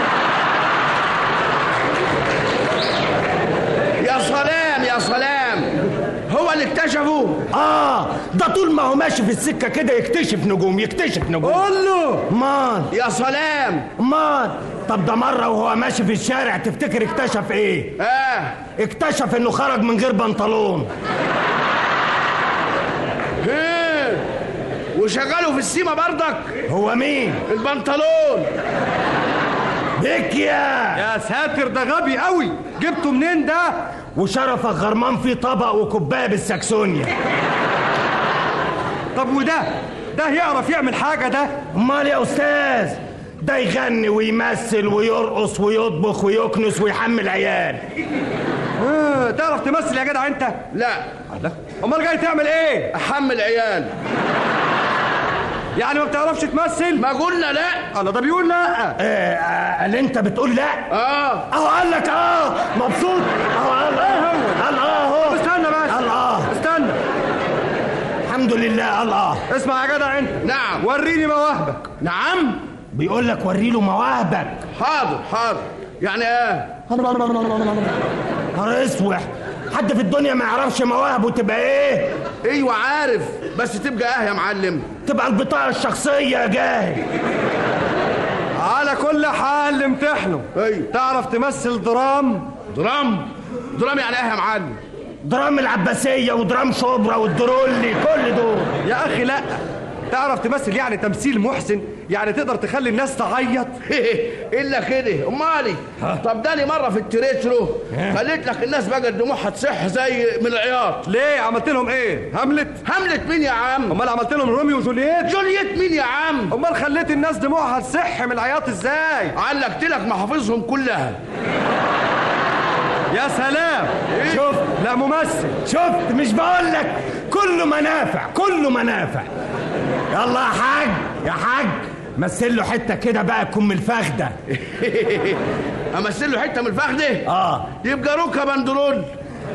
يا سلام يا سلام هو اللي اكتشفه اه ده طول ما هو ماشي في السكه كده يكتشف نجوم يكتشف نجوم قول له مال يا سلام مال طب ده مره وهو ماشي في الشارع تفتكر اكتشف ايه اه اكتشف انه خرج من غير بنطلون ايه وشغله في السيما برضك هو مين البنطلون بكيا يا ساتر ده غبي قوي جبته منين ده وشرفك غرمان فيه طبق وكوبايه بالساكسونيا طب وده ده يعرف يعمل حاجه ده امال يا استاذ ده يغني ويمثل ويرقص ويطبخ ويكنس ويحمل عيال آه، تعرف تمثل يا جدع انت لا لا امال جاي تعمل ايه احمل عيال يعني ما بتعرفش تمثل ما قلنا لا الله ده بيقول لا آه آه اللي انت بتقول لا اه اهو قال لك اه مبسوط اهو قال اه قال اه اهو استنى بس قال اه استنى الحمد لله قال اه اسمع يا جدع انت نعم وريني مواهبك نعم بيقول لك وري له مواهبك حاضر حاضر يعني ايه نهار اسوح حد في الدنيا ما يعرفش مواهبه تبقى ايه ايوه عارف بس تبقى ايه يا معلم تبقى البطاقه الشخصيه يا جاهل على كل حال امتحنه ايوه تعرف تمثل درام درام درام يعني ايه يا معلم درام العباسيه ودرام شبرا والدرولي كل دول يا اخي لا تعرف تمثل يعني تمثيل محسن يعني تقدر تخلي الناس تعيط الا كده امالي طب داني مره في التريترو خليت لك الناس بقى دموعها تصح زي من العياط ليه عملت لهم ايه هملت هملت مين يا عم امال عملت لهم روميو وجولييت جولييت مين يا عم امال خليت الناس دموعها تصح من العياط ازاي علقت لك محافظهم كلها يا سلام شوف لا ممثل شفت مش بقول لك كله منافع كله منافع يلا يا حاج يا حاج مثل له حته كده بقى تكون من الفخده امثل له حته من الفخده اه يبقى روكا بندرول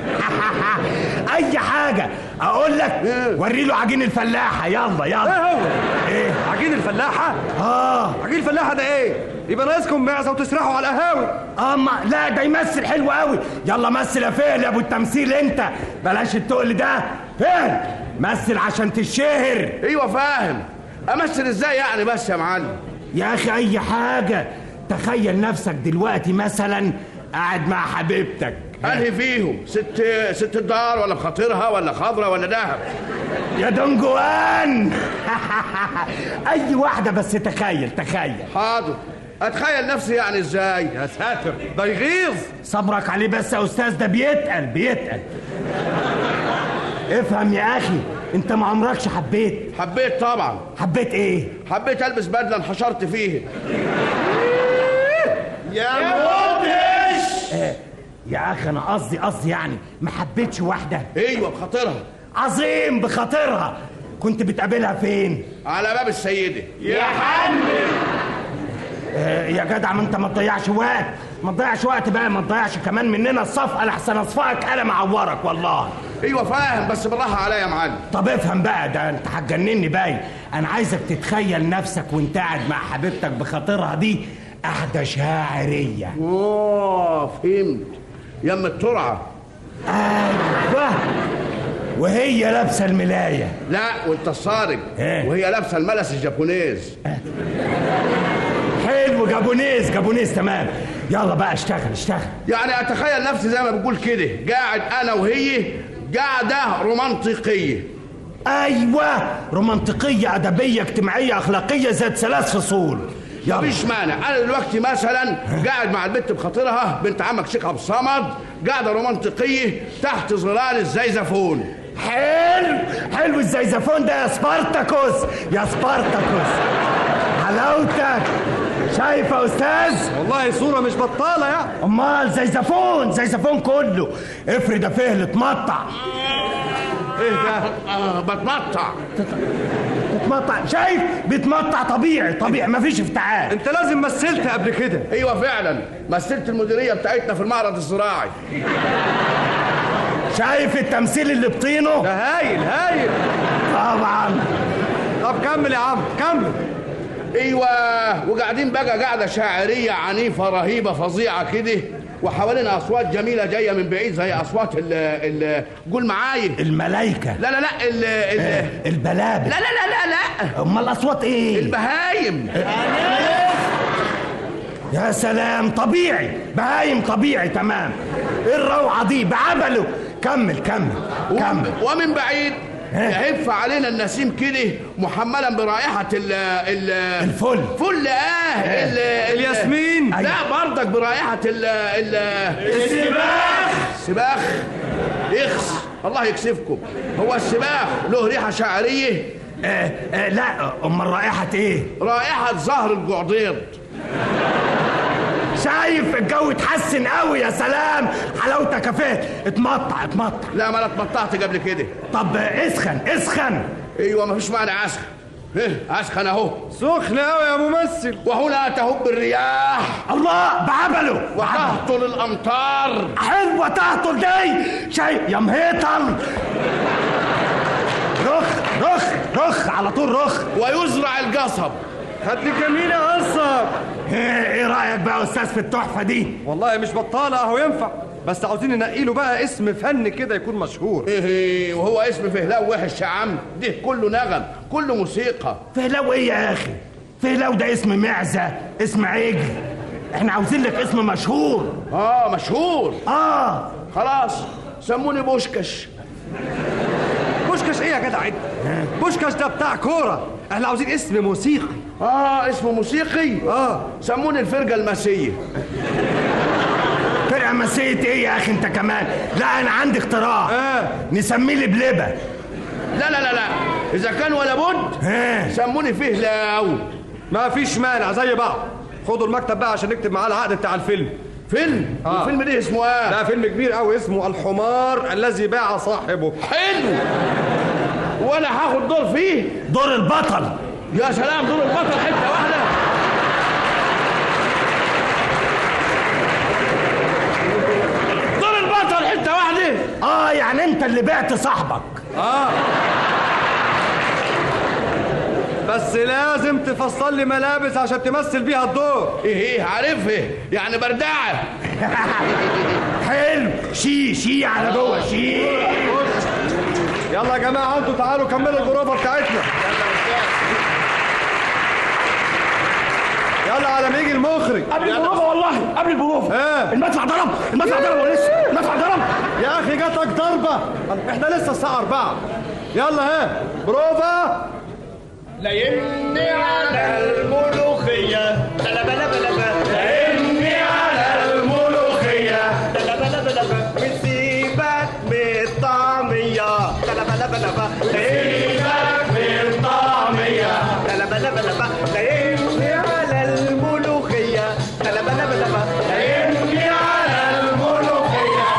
اي حاجه اقول لك وري له عجين الفلاحه يلا يلا ايه هو ايه عجين الفلاحه اه عجين الفلاحه ده ايه يبقى ناقصكم معزه وتسرحوا على القهاوي اه ما لا ده يمثل حلو قوي يلا مثل يا فهل يا ابو التمثيل انت بلاش التقل ده فهل مثل عشان تشهر ايوه فاهم امثل ازاي يعني بس يا معلم يا اخي اي حاجه تخيل نفسك دلوقتي مثلا قاعد مع حبيبتك انهي فيهم ست ست الدار ولا بخاطرها ولا خضرة ولا دهب يا دنجوان اي واحده بس تخيل تخيل حاضر اتخيل نفسي يعني ازاي يا ساتر ده يغيظ صبرك عليه بس يا استاذ ده بيتقل بيتقل افهم يا اخي انت ما عمركش حبيت حبيت طبعا حبيت ايه حبيت البس بدله انحشرت فيه يا مدهش يا اخي انا قصدي قصدي يعني ما حبيتش واحده ايوه بخاطرها عظيم بخاطرها كنت بتقابلها فين على باب السيده يا حنن آه، يا جدع ما انت ما تضيعش وقت ما تضيعش وقت بقى ما تضيعش كمان مننا الصفقه لحسن اصفقك قلم اعورك والله ايوه فاهم بس بالراحه عليا يا معلم طب افهم بقى ده انت هتجنني باين انا عايزك تتخيل نفسك وانت قاعد مع حبيبتك بخاطرها دي قعده شاعريه اوه فهمت يم الترعه ايوه وهي لابسه الملايه لا وانت الصارج وهي لابسه الملس الجابونيز حلو جابونيز جابونيز تمام يلا بقى اشتغل اشتغل يعني اتخيل نفسي زي ما بقول كده قاعد انا وهي قاعده رومانطيقيه ايوه رومانطيقيه ادبيه اجتماعيه اخلاقيه ذات ثلاث فصول مفيش مانع انا دلوقتي مثلا قاعد مع البنت بخاطرها بنت عمك شيخ ابو صمد قاعده رومانطيقيه تحت ظلال الزيزفون حلو حلو الزيزفون ده يا سبارتاكوس يا سبارتاكوس حلاوتك شايف يا استاذ والله صورة مش بطالة يا امال زيزفون زيزفون كله افرد يا فهل اتمطع ايه ده آه بتمطع تتمطع شايف بيتمطع طبيعي طبيعي مفيش افتعال انت لازم مثلت قبل كده ايوه فعلا مثلت المديريه بتاعتنا في المعرض الزراعي شايف التمثيل اللي بطينه ده هايل هايل طبعا طب كمل يا عم كمل ايوه وقاعدين بقى قاعده شاعريه عنيفه رهيبه فظيعه كده وحوالينا اصوات جميله جايه من بعيد زي اصوات ال ال قول معايا الملايكه لا لا لا ال ال البلابل لا لا لا لا لا امال الاصوات ايه البهايم يا سلام طبيعي بهايم طبيعي تمام ايه الروعه دي بعبله كمل كمل كمل ومن بعيد يهف علينا النسيم كده محملا برائحة ال ال الفل فل اه ال ال- الياسمين. لا برضك برائحة ال ال السباخ. السباخ يخس الله يكسفكم هو السباخ له ريحة شعرية آه آه لا امال رائحه ايه رائحة زهر الجعضيض شايف الجو اتحسن قوي يا سلام حلاوتك يا فهد اتمطع اتمطع لا ما انا اتمطعت قبل كده طب اسخن اسخن ايوه ما فيش معنى اسخن إيه، اسخن اهو سخن قوي يا ممثل وهنا تهب الرياح الله بعبله وتهطل الامطار حلوه تهطل دي شايف يا مهيطل رخ رخ رخ على طول رخ ويزرع القصب خد جميل يا قصب ايه إيه رايك بقى يا استاذ في التحفه دي والله مش بطالة اهو ينفع بس عاوزين ننقي له بقى اسم فن كده يكون مشهور ايه وهو اسم فهلاو وحش يا عم ده كله نغم كله موسيقى فهلاو ايه يا اخي فهلاو ده اسم معزه اسم عجل احنا عاوزين لك اسم مشهور اه مشهور اه خلاص سموني بوشكش بوشكاش ايه يا جدع انت بوشكاش ده بتاع كورة احنا عاوزين اسم موسيقي اه اسمه موسيقي اه سموني الفرقه المسيه فرقه مسيت ايه يا اخي انت كمان لا انا عندي اختراع آه. نسميه لبلبه لا لا لا لا اذا كان ولا بد ها سموني فهلاو ما فيش مانع زي بعض خدوا المكتب بقى عشان نكتب معاه العقد بتاع الفيلم فيلم آه. الفيلم ده اسمه ايه ده فيلم كبير قوي اسمه الحمار الذي باع صاحبه حلو وانا هاخد دور فيه دور البطل يا سلام دور البطل حته واحده دور البطل حته واحده اه يعني انت اللي بعت صاحبك اه بس لازم تفصل لي ملابس عشان تمثل بيها الدور ايه ايه عارفها يعني بردعه حلو شي شي على جوه شي يلا يا جماعه انتوا تعالوا كملوا البروفه بتاعتنا يلا على ما يجي المخرج قبل البروفه والله قبل البروفه ايه المدفع ضرب المدفع ضرب ولا لسه المدفع ضرب يا اخي جاتك ضربه احنا لسه الساعه 4 يلا ها بروفا ليمني على الملوخية بلا بلا بلا بلا ليمني على الملوخية بلا بلا بلا بلا وسيبك من الطعمية بلا بلا بلا بلا سيبك من الطعمية بلا بلا بلا بلا ليمني على الملوخية بلا بلا بلا بلا ليمني على الملوخية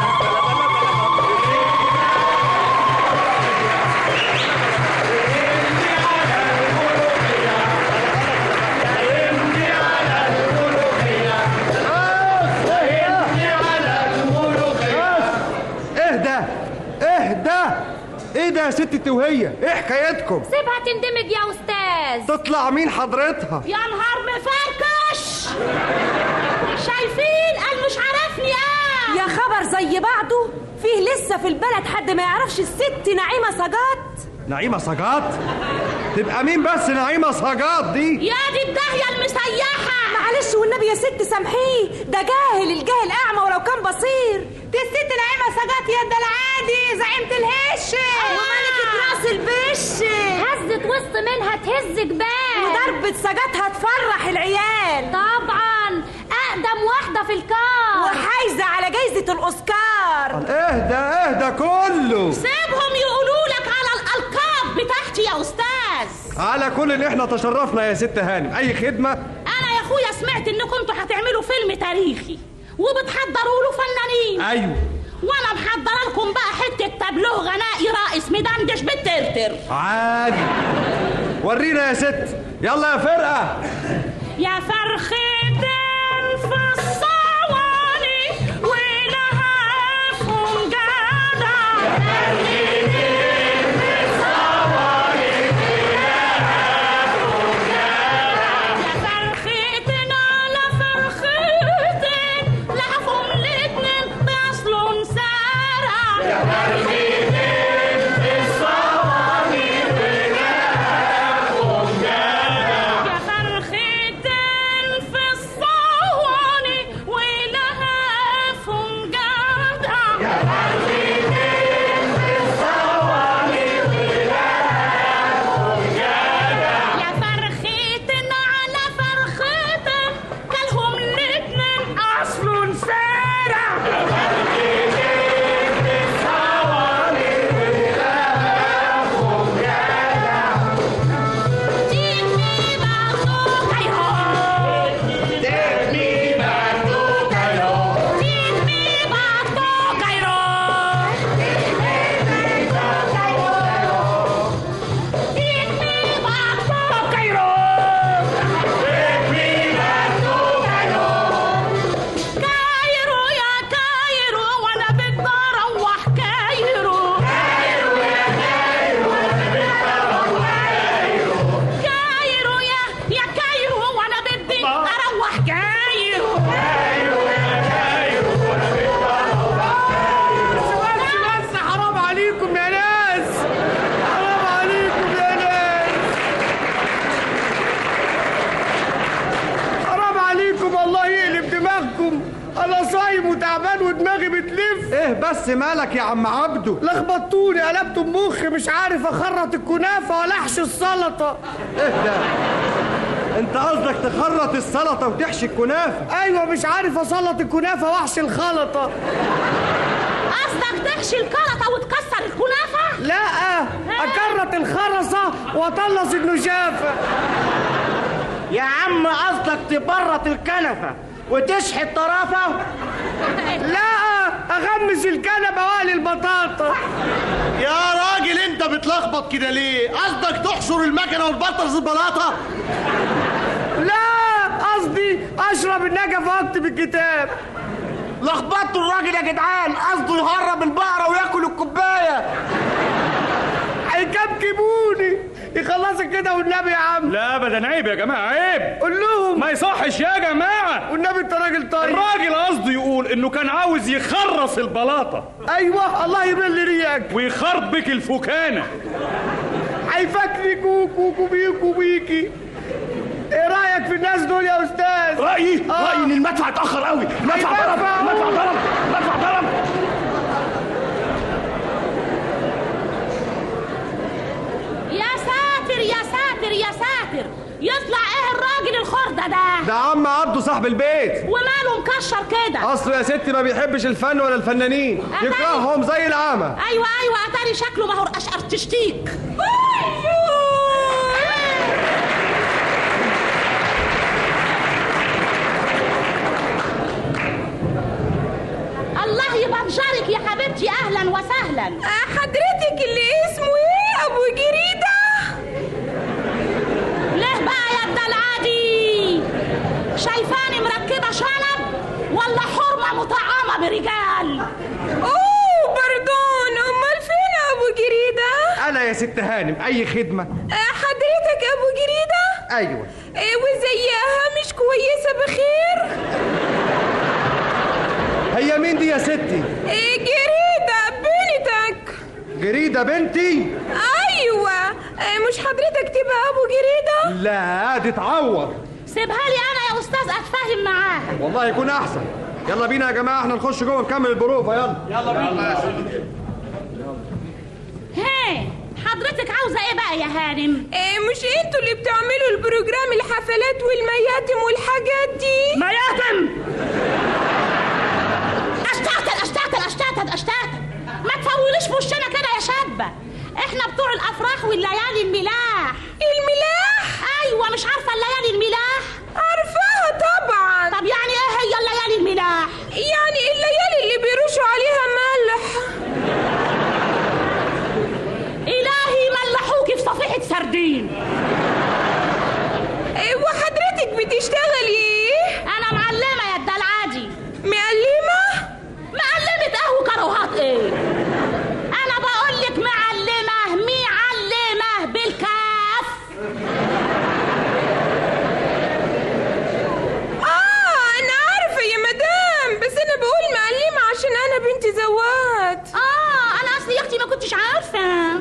اهدى اهدى ايه ده يا ست توهيه ايه حكايتكم سيبها تندمج يا استاذ تطلع مين حضرتها يا نهار مفركش شايفين قال مش عارفني اه يا خبر زي بعضه فيه لسه في البلد حد ما يعرفش الست نعيمة سجات نعيمه سجات تبقى مين بس نعيمه سجات دي يا دي الداهية المسيحة معلش والنبي يا ست سامحيه ده جاهل الجاهل أعمى ولو كان بصير دي الست نعيمة سجات يا ده العادي زعيمة الهش وملكة راس البش هزت وسط منها تهز جبال وضربة سجاتها تفرح العيال طبعا اقدم واحدة في الكار وحايزة على جايزة الأوسكار اهدى اهدى كله سيبهم يقولوا لك على الألقاب بتاعتي يا أستاذ على كل ان احنا تشرفنا يا ست هانم اي خدمه أنا يا أخويا سمعت إنكم انتوا هتعملوا فيلم تاريخي وبتحضروا له فنانين ايوه وأنا محضرة لكم بقى حتة تابلوه غنائي رائس مدندش بالترتر عادي ورينا يا ست يلا يا فرقه يا فرختين في الصواني ولهفهم جدع يا فرختين على فرختين لهفهم الاتنين بيصلوا سارع يا فرختين في الصواني ولهفهم جدع يا فرختين في الصواني ولهفهم جدع يا فرختين في الصواني ولهفهم جدع يا فرختين على فرختين كلهم الاتنين اصل سارع يا فرختين في الصواني ولهفهم جدع تيمي بعضوك ايهو تيمي بعضوك ايهو تيمي بعضوك ايهو تيمي بعضوك ايهو تيمي بعضوك ايهو تيمي بعضوك ايهو كايرو يا كايرو وانا بدي اروح كايرو كايرو يا كايرو وانا بدي اروح كايرو كايرو يا يا كايرو وانا بدي اروح كايرو كايرو يا كايرو وانا بدي اروح بس بس حرام عليكم يا ناس حرام عليكم يا ناس حرام عليكم الله يقلب دماغكم انا صايم وتعبان ودماغي بتلف ايه بس مالك يا عم عبده لخبطتوني قلبت مخي مش عارف اخرط الكنافه ولا احشي السلطه اهدى انت قصدك تخرط السلطه وتحشي الكنافه ايوه مش عارف اسلط الكنافه واحشي الخلطه قصدك تحشي الكلطه وتكسر الكنافه لا اكرت الخرصه واطلص النشافه يا عم قصدك تبرط الكنفة وتشحي الطرافة لا اغمس الكنبه واقلي البطاطا يا راجل انت بتلخبط كده ليه قصدك تحشر المكنه وتبطل البلاطه لا قصدي اشرب النجف واكتب الكتاب لخبطتوا الراجل يا جدعان قصده يهرب البقرة وياكل الكوباية هيكبكبوني يخلصك كده والنبي يا عم لا ابدا عيب يا جماعه عيب قول لهم ما يصحش يا جماعه والنبي انت راجل طيب الراجل قصده يقول انه كان عاوز يخرص البلاطه ايوه الله يبل ريقك ويخربك الفكانه هيفكني كوكو كوبيكو بيكي ايه رايك في الناس دول يا استاذ رايي رايي ان المدفع اتاخر قوي المدفع ضرب هيدفع. المدفع ضرب المدفع ضرب يا ساتر يا ساتر يا ساتر يطلع ايه الراجل الخردة ده ده عم عبده صاحب البيت وماله مكشر كده اصله يا ستي ما بيحبش الفن ولا الفنانين أتاري. يكرههم زي العامة ايوه ايوه اتاري شكله ما هو اشقر تشتيك الله يبنجرك يا حبيبتي اهلا وسهلا حضرتك اللي اسمه ايه ابو جريده ليه بقى يا ابن العادي شايفاني مركبه شنب ولا حرمه مطعمه برجال اوه باردون امال فين ابو جريده انا يا ست هانم اي خدمة حضرتك ابو جريده ايوه إيه وزيها مش كويسه بخير هي مين دي يا ستي إيه جريده بنتك جريدة بنتي ايوه إيه مش حضرتك تبقى ابو جريده لا دي تعور سيبها لي انا يا استاذ اتفاهم معاها والله يكون احسن يلا بينا يا جماعة احنا نخش جوه نكمل البروفة يلا يلا بينا هي حضرتك عاوزه ايه بقى يا هانم إيه مش انتوا اللي بتعملوا البروجرام الحفلات والمياتم والحاجات دي مياتم اشتعتل اشتعتل اشتعتل اشتعتل ما تفوليش في وشنا كده يا شابه احنا بتوع الافراح والليالي الملاح الملاح ايوه مش عارفه الليالي الملاح عارفاها طبعا طب يعني ايه هي الليالي الملاح يعني الليالي اللي بيرشوا عليها ملح الهي ملحوكي في صفيحه سردين إيه وحضرتك بتشتغلي ايه انا معلمه يا الدلعادي معلمه معلمه قهوه كروهات ايه انا بقول لك معلمه معلمه بالكاف اه انا عارفه يا مدام بس انا بقول معلمه عشان انا بنت زوات اه انا اصلي يا اختي ما كنتش عارفه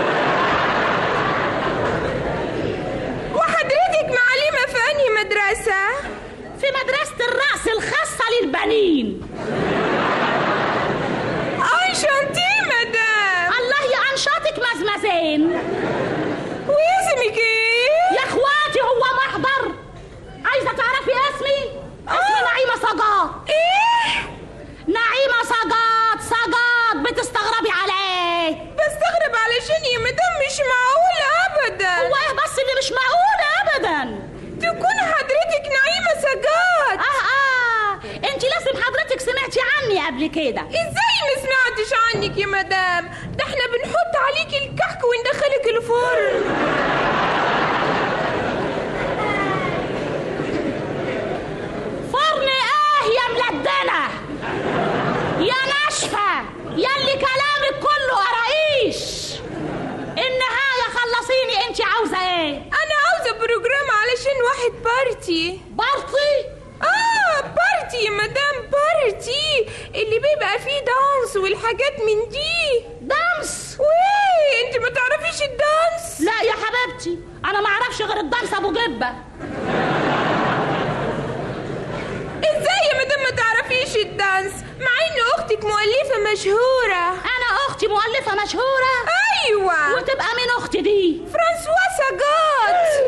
وحضرتك معلمه في انهي مدرسه في مدرسه الرأس الخاصه للبنين انشانتي مدام الله يا انشاطك مزمزين واسمك ايه يا اخواتي هو محضر عايزه تعرفي اسمي اسمي نعيمه صجات ايه نعيمه صجات صجات بتستغربي عليه بستغرب علشان يا مدام مش معقول ابدا هو ايه بس اللي مش معقول ابدا تكون حضرتك نعيمه سجاد اه اه انت لازم حضرتك سمعتي عني قبل كده ازاي ما سمعتش عنك يا مدام ده احنا بنحط عليك الكحك وندخلك الفرن فرن ايه يا ملدنه يا ناشفه ياللي كلامك كله قراقيش النهايه خلصيني انت عاوزه ايه انا عاوزه بروجرام علشان واحد بارتي بارتي اه بارتي يا مدام بارتي اللي بيبقى فيه دانس والحاجات من دي دانس ويه انت ما تعرفيش الدانس لا يا حبيبتي انا ما اعرفش غير الدانس ابو جبه ازاي يا مدام ما تعرفيش الدانس مع ان اختك مؤلفه مشهوره انا اختي مؤلفه مشهوره ايوه وتبقى مين اختي دي فرانسوا ساجات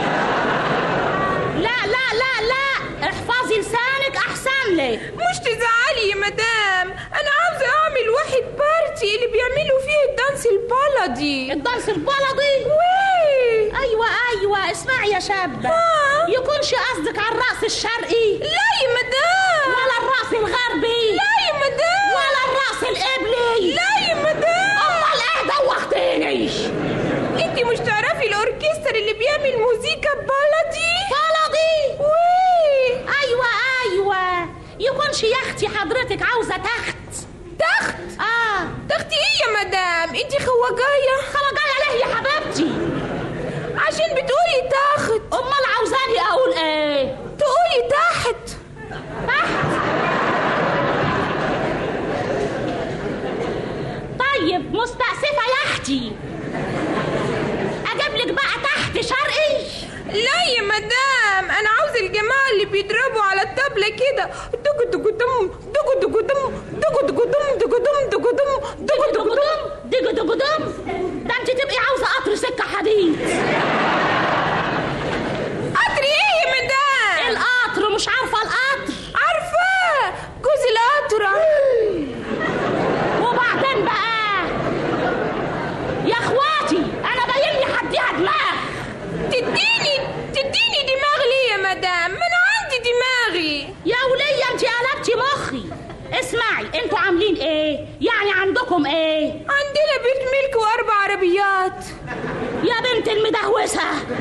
لا لا لا لا احفظي لسانك احسن لك مش تزعلي يا مدام انا عاوزه اعمل واحد بارتي اللي بيعملوا فيه الدانس البلدي الدانس البلدي ويه ايوه ايوه اسمعي يا شابه ها؟ يكونش قصدك على الراس الشرقي لا يا مدام ولا الراس الغربي لا يا مدام ولا الراس القبلي لا يا مدام امال ايه دوختيني انت مش تعرفي الاوركستر اللي بيعمل موسيقى بلدي بلدي ويه ايوه ايوه يكونش يا اختي حضرتك عاوزه تخت تخت اه تخت ايه يا مدام انت خواجايه خواجايه ليه يا حبيبتي عشان بتقولي تخت امال عاوزاني اقول ايه تقولي تحت تحت طيب مستأسفة يا اختي اجيب لك بقى تحت شرقي لا يا مدام الجماعة اللي بيضربوا على الطبلة كده دق دق دم دق دق دم دق دق دم دق دم دق دم دق دق دم دق دق دم ده انت تبقي عاوزه قطر سكه حديد قطر ايه يا مدام القطر مش عارفه القطر عارفة جوز القطرة وبعدين بقى يا اخواتي انا باين لي هديها دماغ تديني تديني دماغ ليه يا مدام ما انا عندي دماغي يا ولية انت قلبتي مخي اسمعي انتوا عاملين ايه يعني عندكم ايه عندنا بيت ملك واربع عربيات يا بنت المدهوسه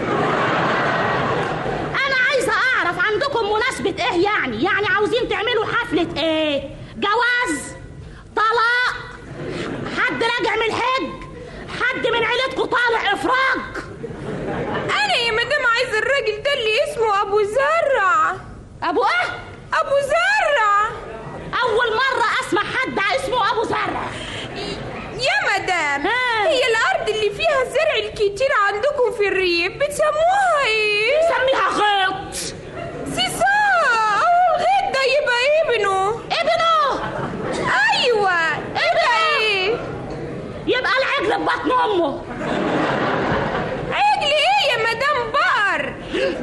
انا عايزه اعرف عندكم مناسبه ايه يعني يعني عاوزين تعملوا حفله ايه جواز طلاق حد راجع من الحج حد من عيلتكم طالع افراج انا يا مدام عايزه الراجل ده اللي اسمه ابو زرع ابو ايه ابو زرع اول مره اسمع حد اسمه ابو زرع يا مدام هي الارض اللي فيها الزرع الكتير عندكم في الريف بتسموها ايه بنسميها غيط سيسا هو الغيط ده يبقى ابنه ابنه ايوه يبقى ايه يبقى العجل في بطن امه عجل ايه يا مدام بقر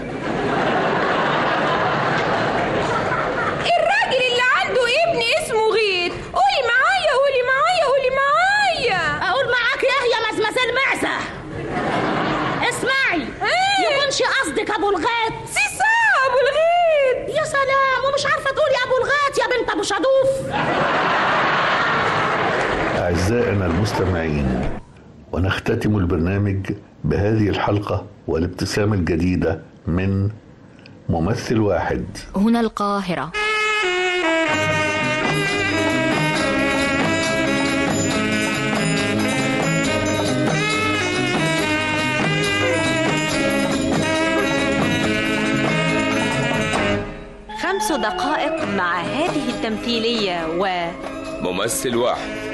الراجل اللي عنده ابن اسمه غيط قولي معايا قولي معايا قولي معايا اقول معاك ايه يا مزمز المعزه اسمعي ايه يكونش قصدك ابو الغيط سيسا ابو الغيط يا سلام ومش عارفه تقولي ابو الغيط يا بنت ابو شادوف أعزائنا المستمعين ونختتم البرنامج بهذه الحلقة والابتسامة الجديدة من ممثل واحد هنا القاهرة خمس دقائق مع هذه التمثيلية و ممثل واحد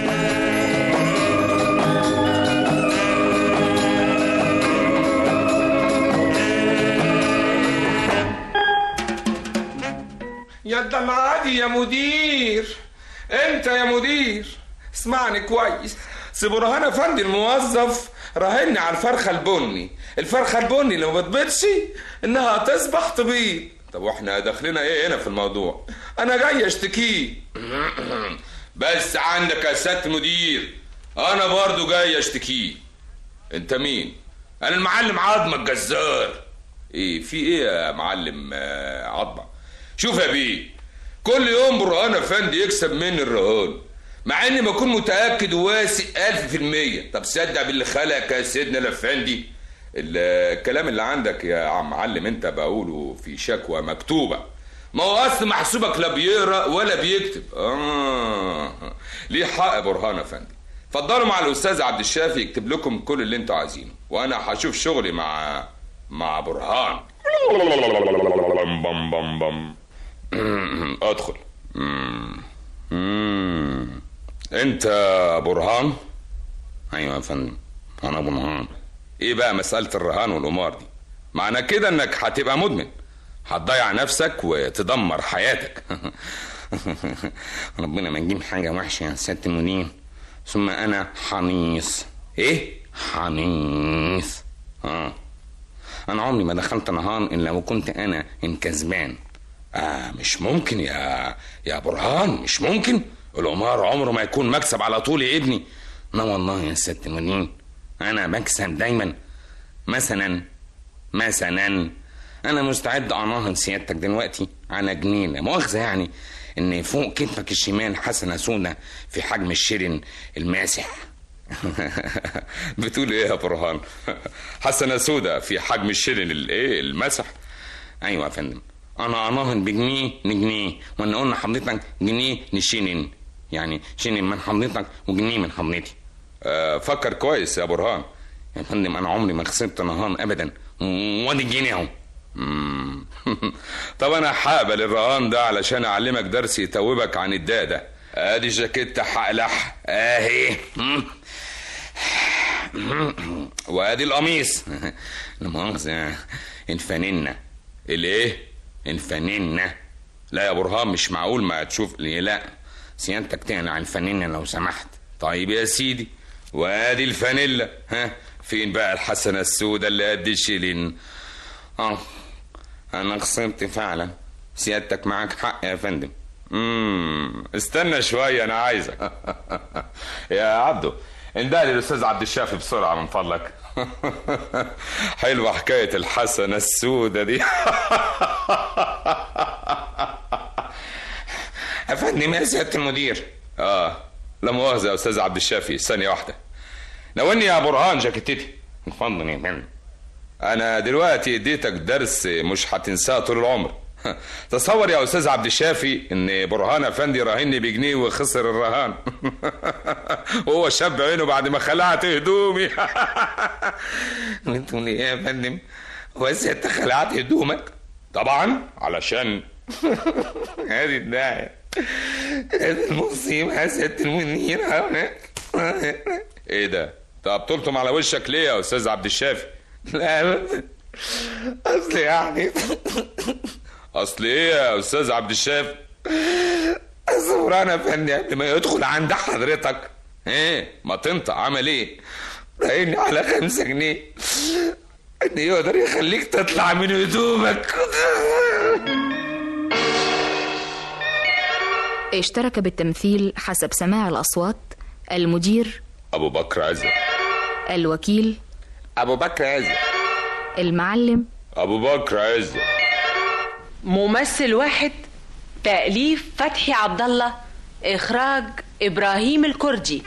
يا الدمعادي يا مدير انت يا مدير اسمعني كويس سي برهان افندي الموظف راهني على الفرخه البني الفرخه البني لو ما بتبيضش انها تصبح تبيض طب واحنا داخلنا ايه هنا في الموضوع انا جاي اشتكيه بس عندك يا سياده المدير انا برضو جاي اشتكيه انت مين انا المعلم عظمه الجزار ايه في ايه يا معلم آه، عظمه شوف يا بيه كل يوم برهان افندي يكسب مني الرهان مع اني بكون متاكد وواثق ألف في المية طب صدق باللي خلقك يا سيدنا الافندي الكلام اللي عندك يا عم معلم انت بقوله في شكوى مكتوبه ما هو اصل محسوبك لا بيقرا ولا بيكتب اه ليه حق برهان افندي اتفضلوا مع الاستاذ عبد الشافي يكتب لكم كل اللي انتوا عايزينه وانا هشوف شغلي مع مع برهان بم بم بم ادخل مم. مم. انت برهان ايوه يا فندم انا برهان ايه بقى مساله الرهان والقمار دي معنى كده انك هتبقى مدمن هتضيع نفسك وتدمر حياتك ربنا ما نجيب حاجه وحشه يا سياده المدير ثم انا حنيص ايه حنيص اه انا عمري ما دخلت نهار الا وكنت انا الكسبان آه مش ممكن يا يا برهان مش ممكن القمار عمره ما يكون مكسب على طول يا ابني لا والله يا ست منين انا بكسب دايما مثلا مثلا انا مستعد اناهض سيادتك دلوقتي على جنينه مؤاخذه يعني ان فوق كتفك الشمال حسنه سودة في حجم الشرن الماسح بتقول ايه يا برهان حسنه سودة في حجم الشرن الايه المسح ايوه يا فندم انا اناهض بجنيه لجنيه وانا قلنا حضرتك جنيه لشنن يعني شنن من حضرتك وجنيه من حضرتي آه فكر كويس يا برهان يا فندم انا عمري ما خسرت نهان ابدا وادي الجنيه اهو مم. طب انا هقبل الرهان ده علشان اعلمك درس يتوبك عن الداء ده ادي جاكيت حقلح اهي مم. وادي القميص لا مؤاخذة الفانلة الايه الفنانة لا يا برهان مش معقول ما تشوف لي لا سيادتك تقنع الفنانة لو سمحت طيب يا سيدي وادي الفانيلا ها فين بقى الحسنة السوداء اللي قد الشيلين اه انا خسرت فعلا سيادتك معاك حق يا فندم امم استنى شوية انا عايزك يا عبدو اندهلي الاستاذ عبد الشافي بسرعة من فضلك حلوة حكاية الحسنة السوداء دي يا فندم يا سيادة المدير اه لا مؤاخذة يا استاذ عبد الشافي ثانية واحدة ناولني يا برهان جاكيتتي اتفضل يا فندم انا دلوقتي اديتك درس مش هتنساه طول العمر تصور يا استاذ عبد الشافي ان برهان افندي راهني بجنيه وخسر الرهان وهو شاب عينه بعد ما خلعت هدومي انتوا ليه يا فندم هو انت خلعت هدومك طبعا علشان هذه الداعية هذه المصيبة يا سيادة المنير هناك ايه ده؟ طب طولتم على وشك ليه يا استاذ عبد الشافي؟ لا أبداً. اصل يعني اصل ايه يا استاذ عبد الشافي؟ اصل انا فني قبل ما يدخل عند حضرتك ايه ما تنطق عمل ايه؟ رايني على خمسة جنيه ان يقدر يخليك تطلع من هدومك اشترك بالتمثيل حسب سماع الأصوات المدير ابو بكر عزة الوكيل ابو بكر عزة المعلم ابو بكر عزة ممثل واحد تأليف فتحي عبد الله إخراج إبراهيم الكردي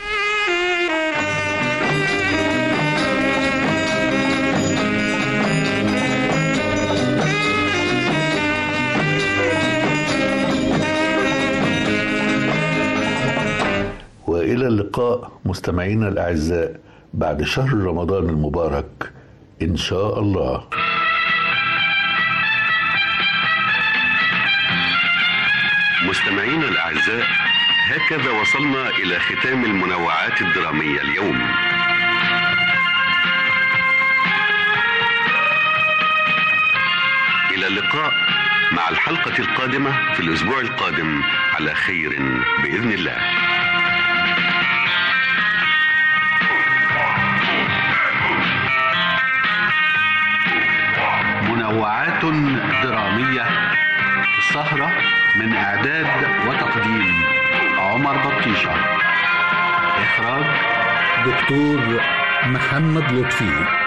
والى اللقاء مستمعينا الاعزاء بعد شهر رمضان المبارك ان شاء الله مستمعينا الأعزاء هكذا وصلنا إلى ختام المنوعات الدرامية اليوم إلى اللقاء مع الحلقة القادمة في الأسبوع القادم على خير بإذن الله منوعات درامية سهرة من إعداد وتقديم عمر بطيشة إخراج دكتور محمد لطفي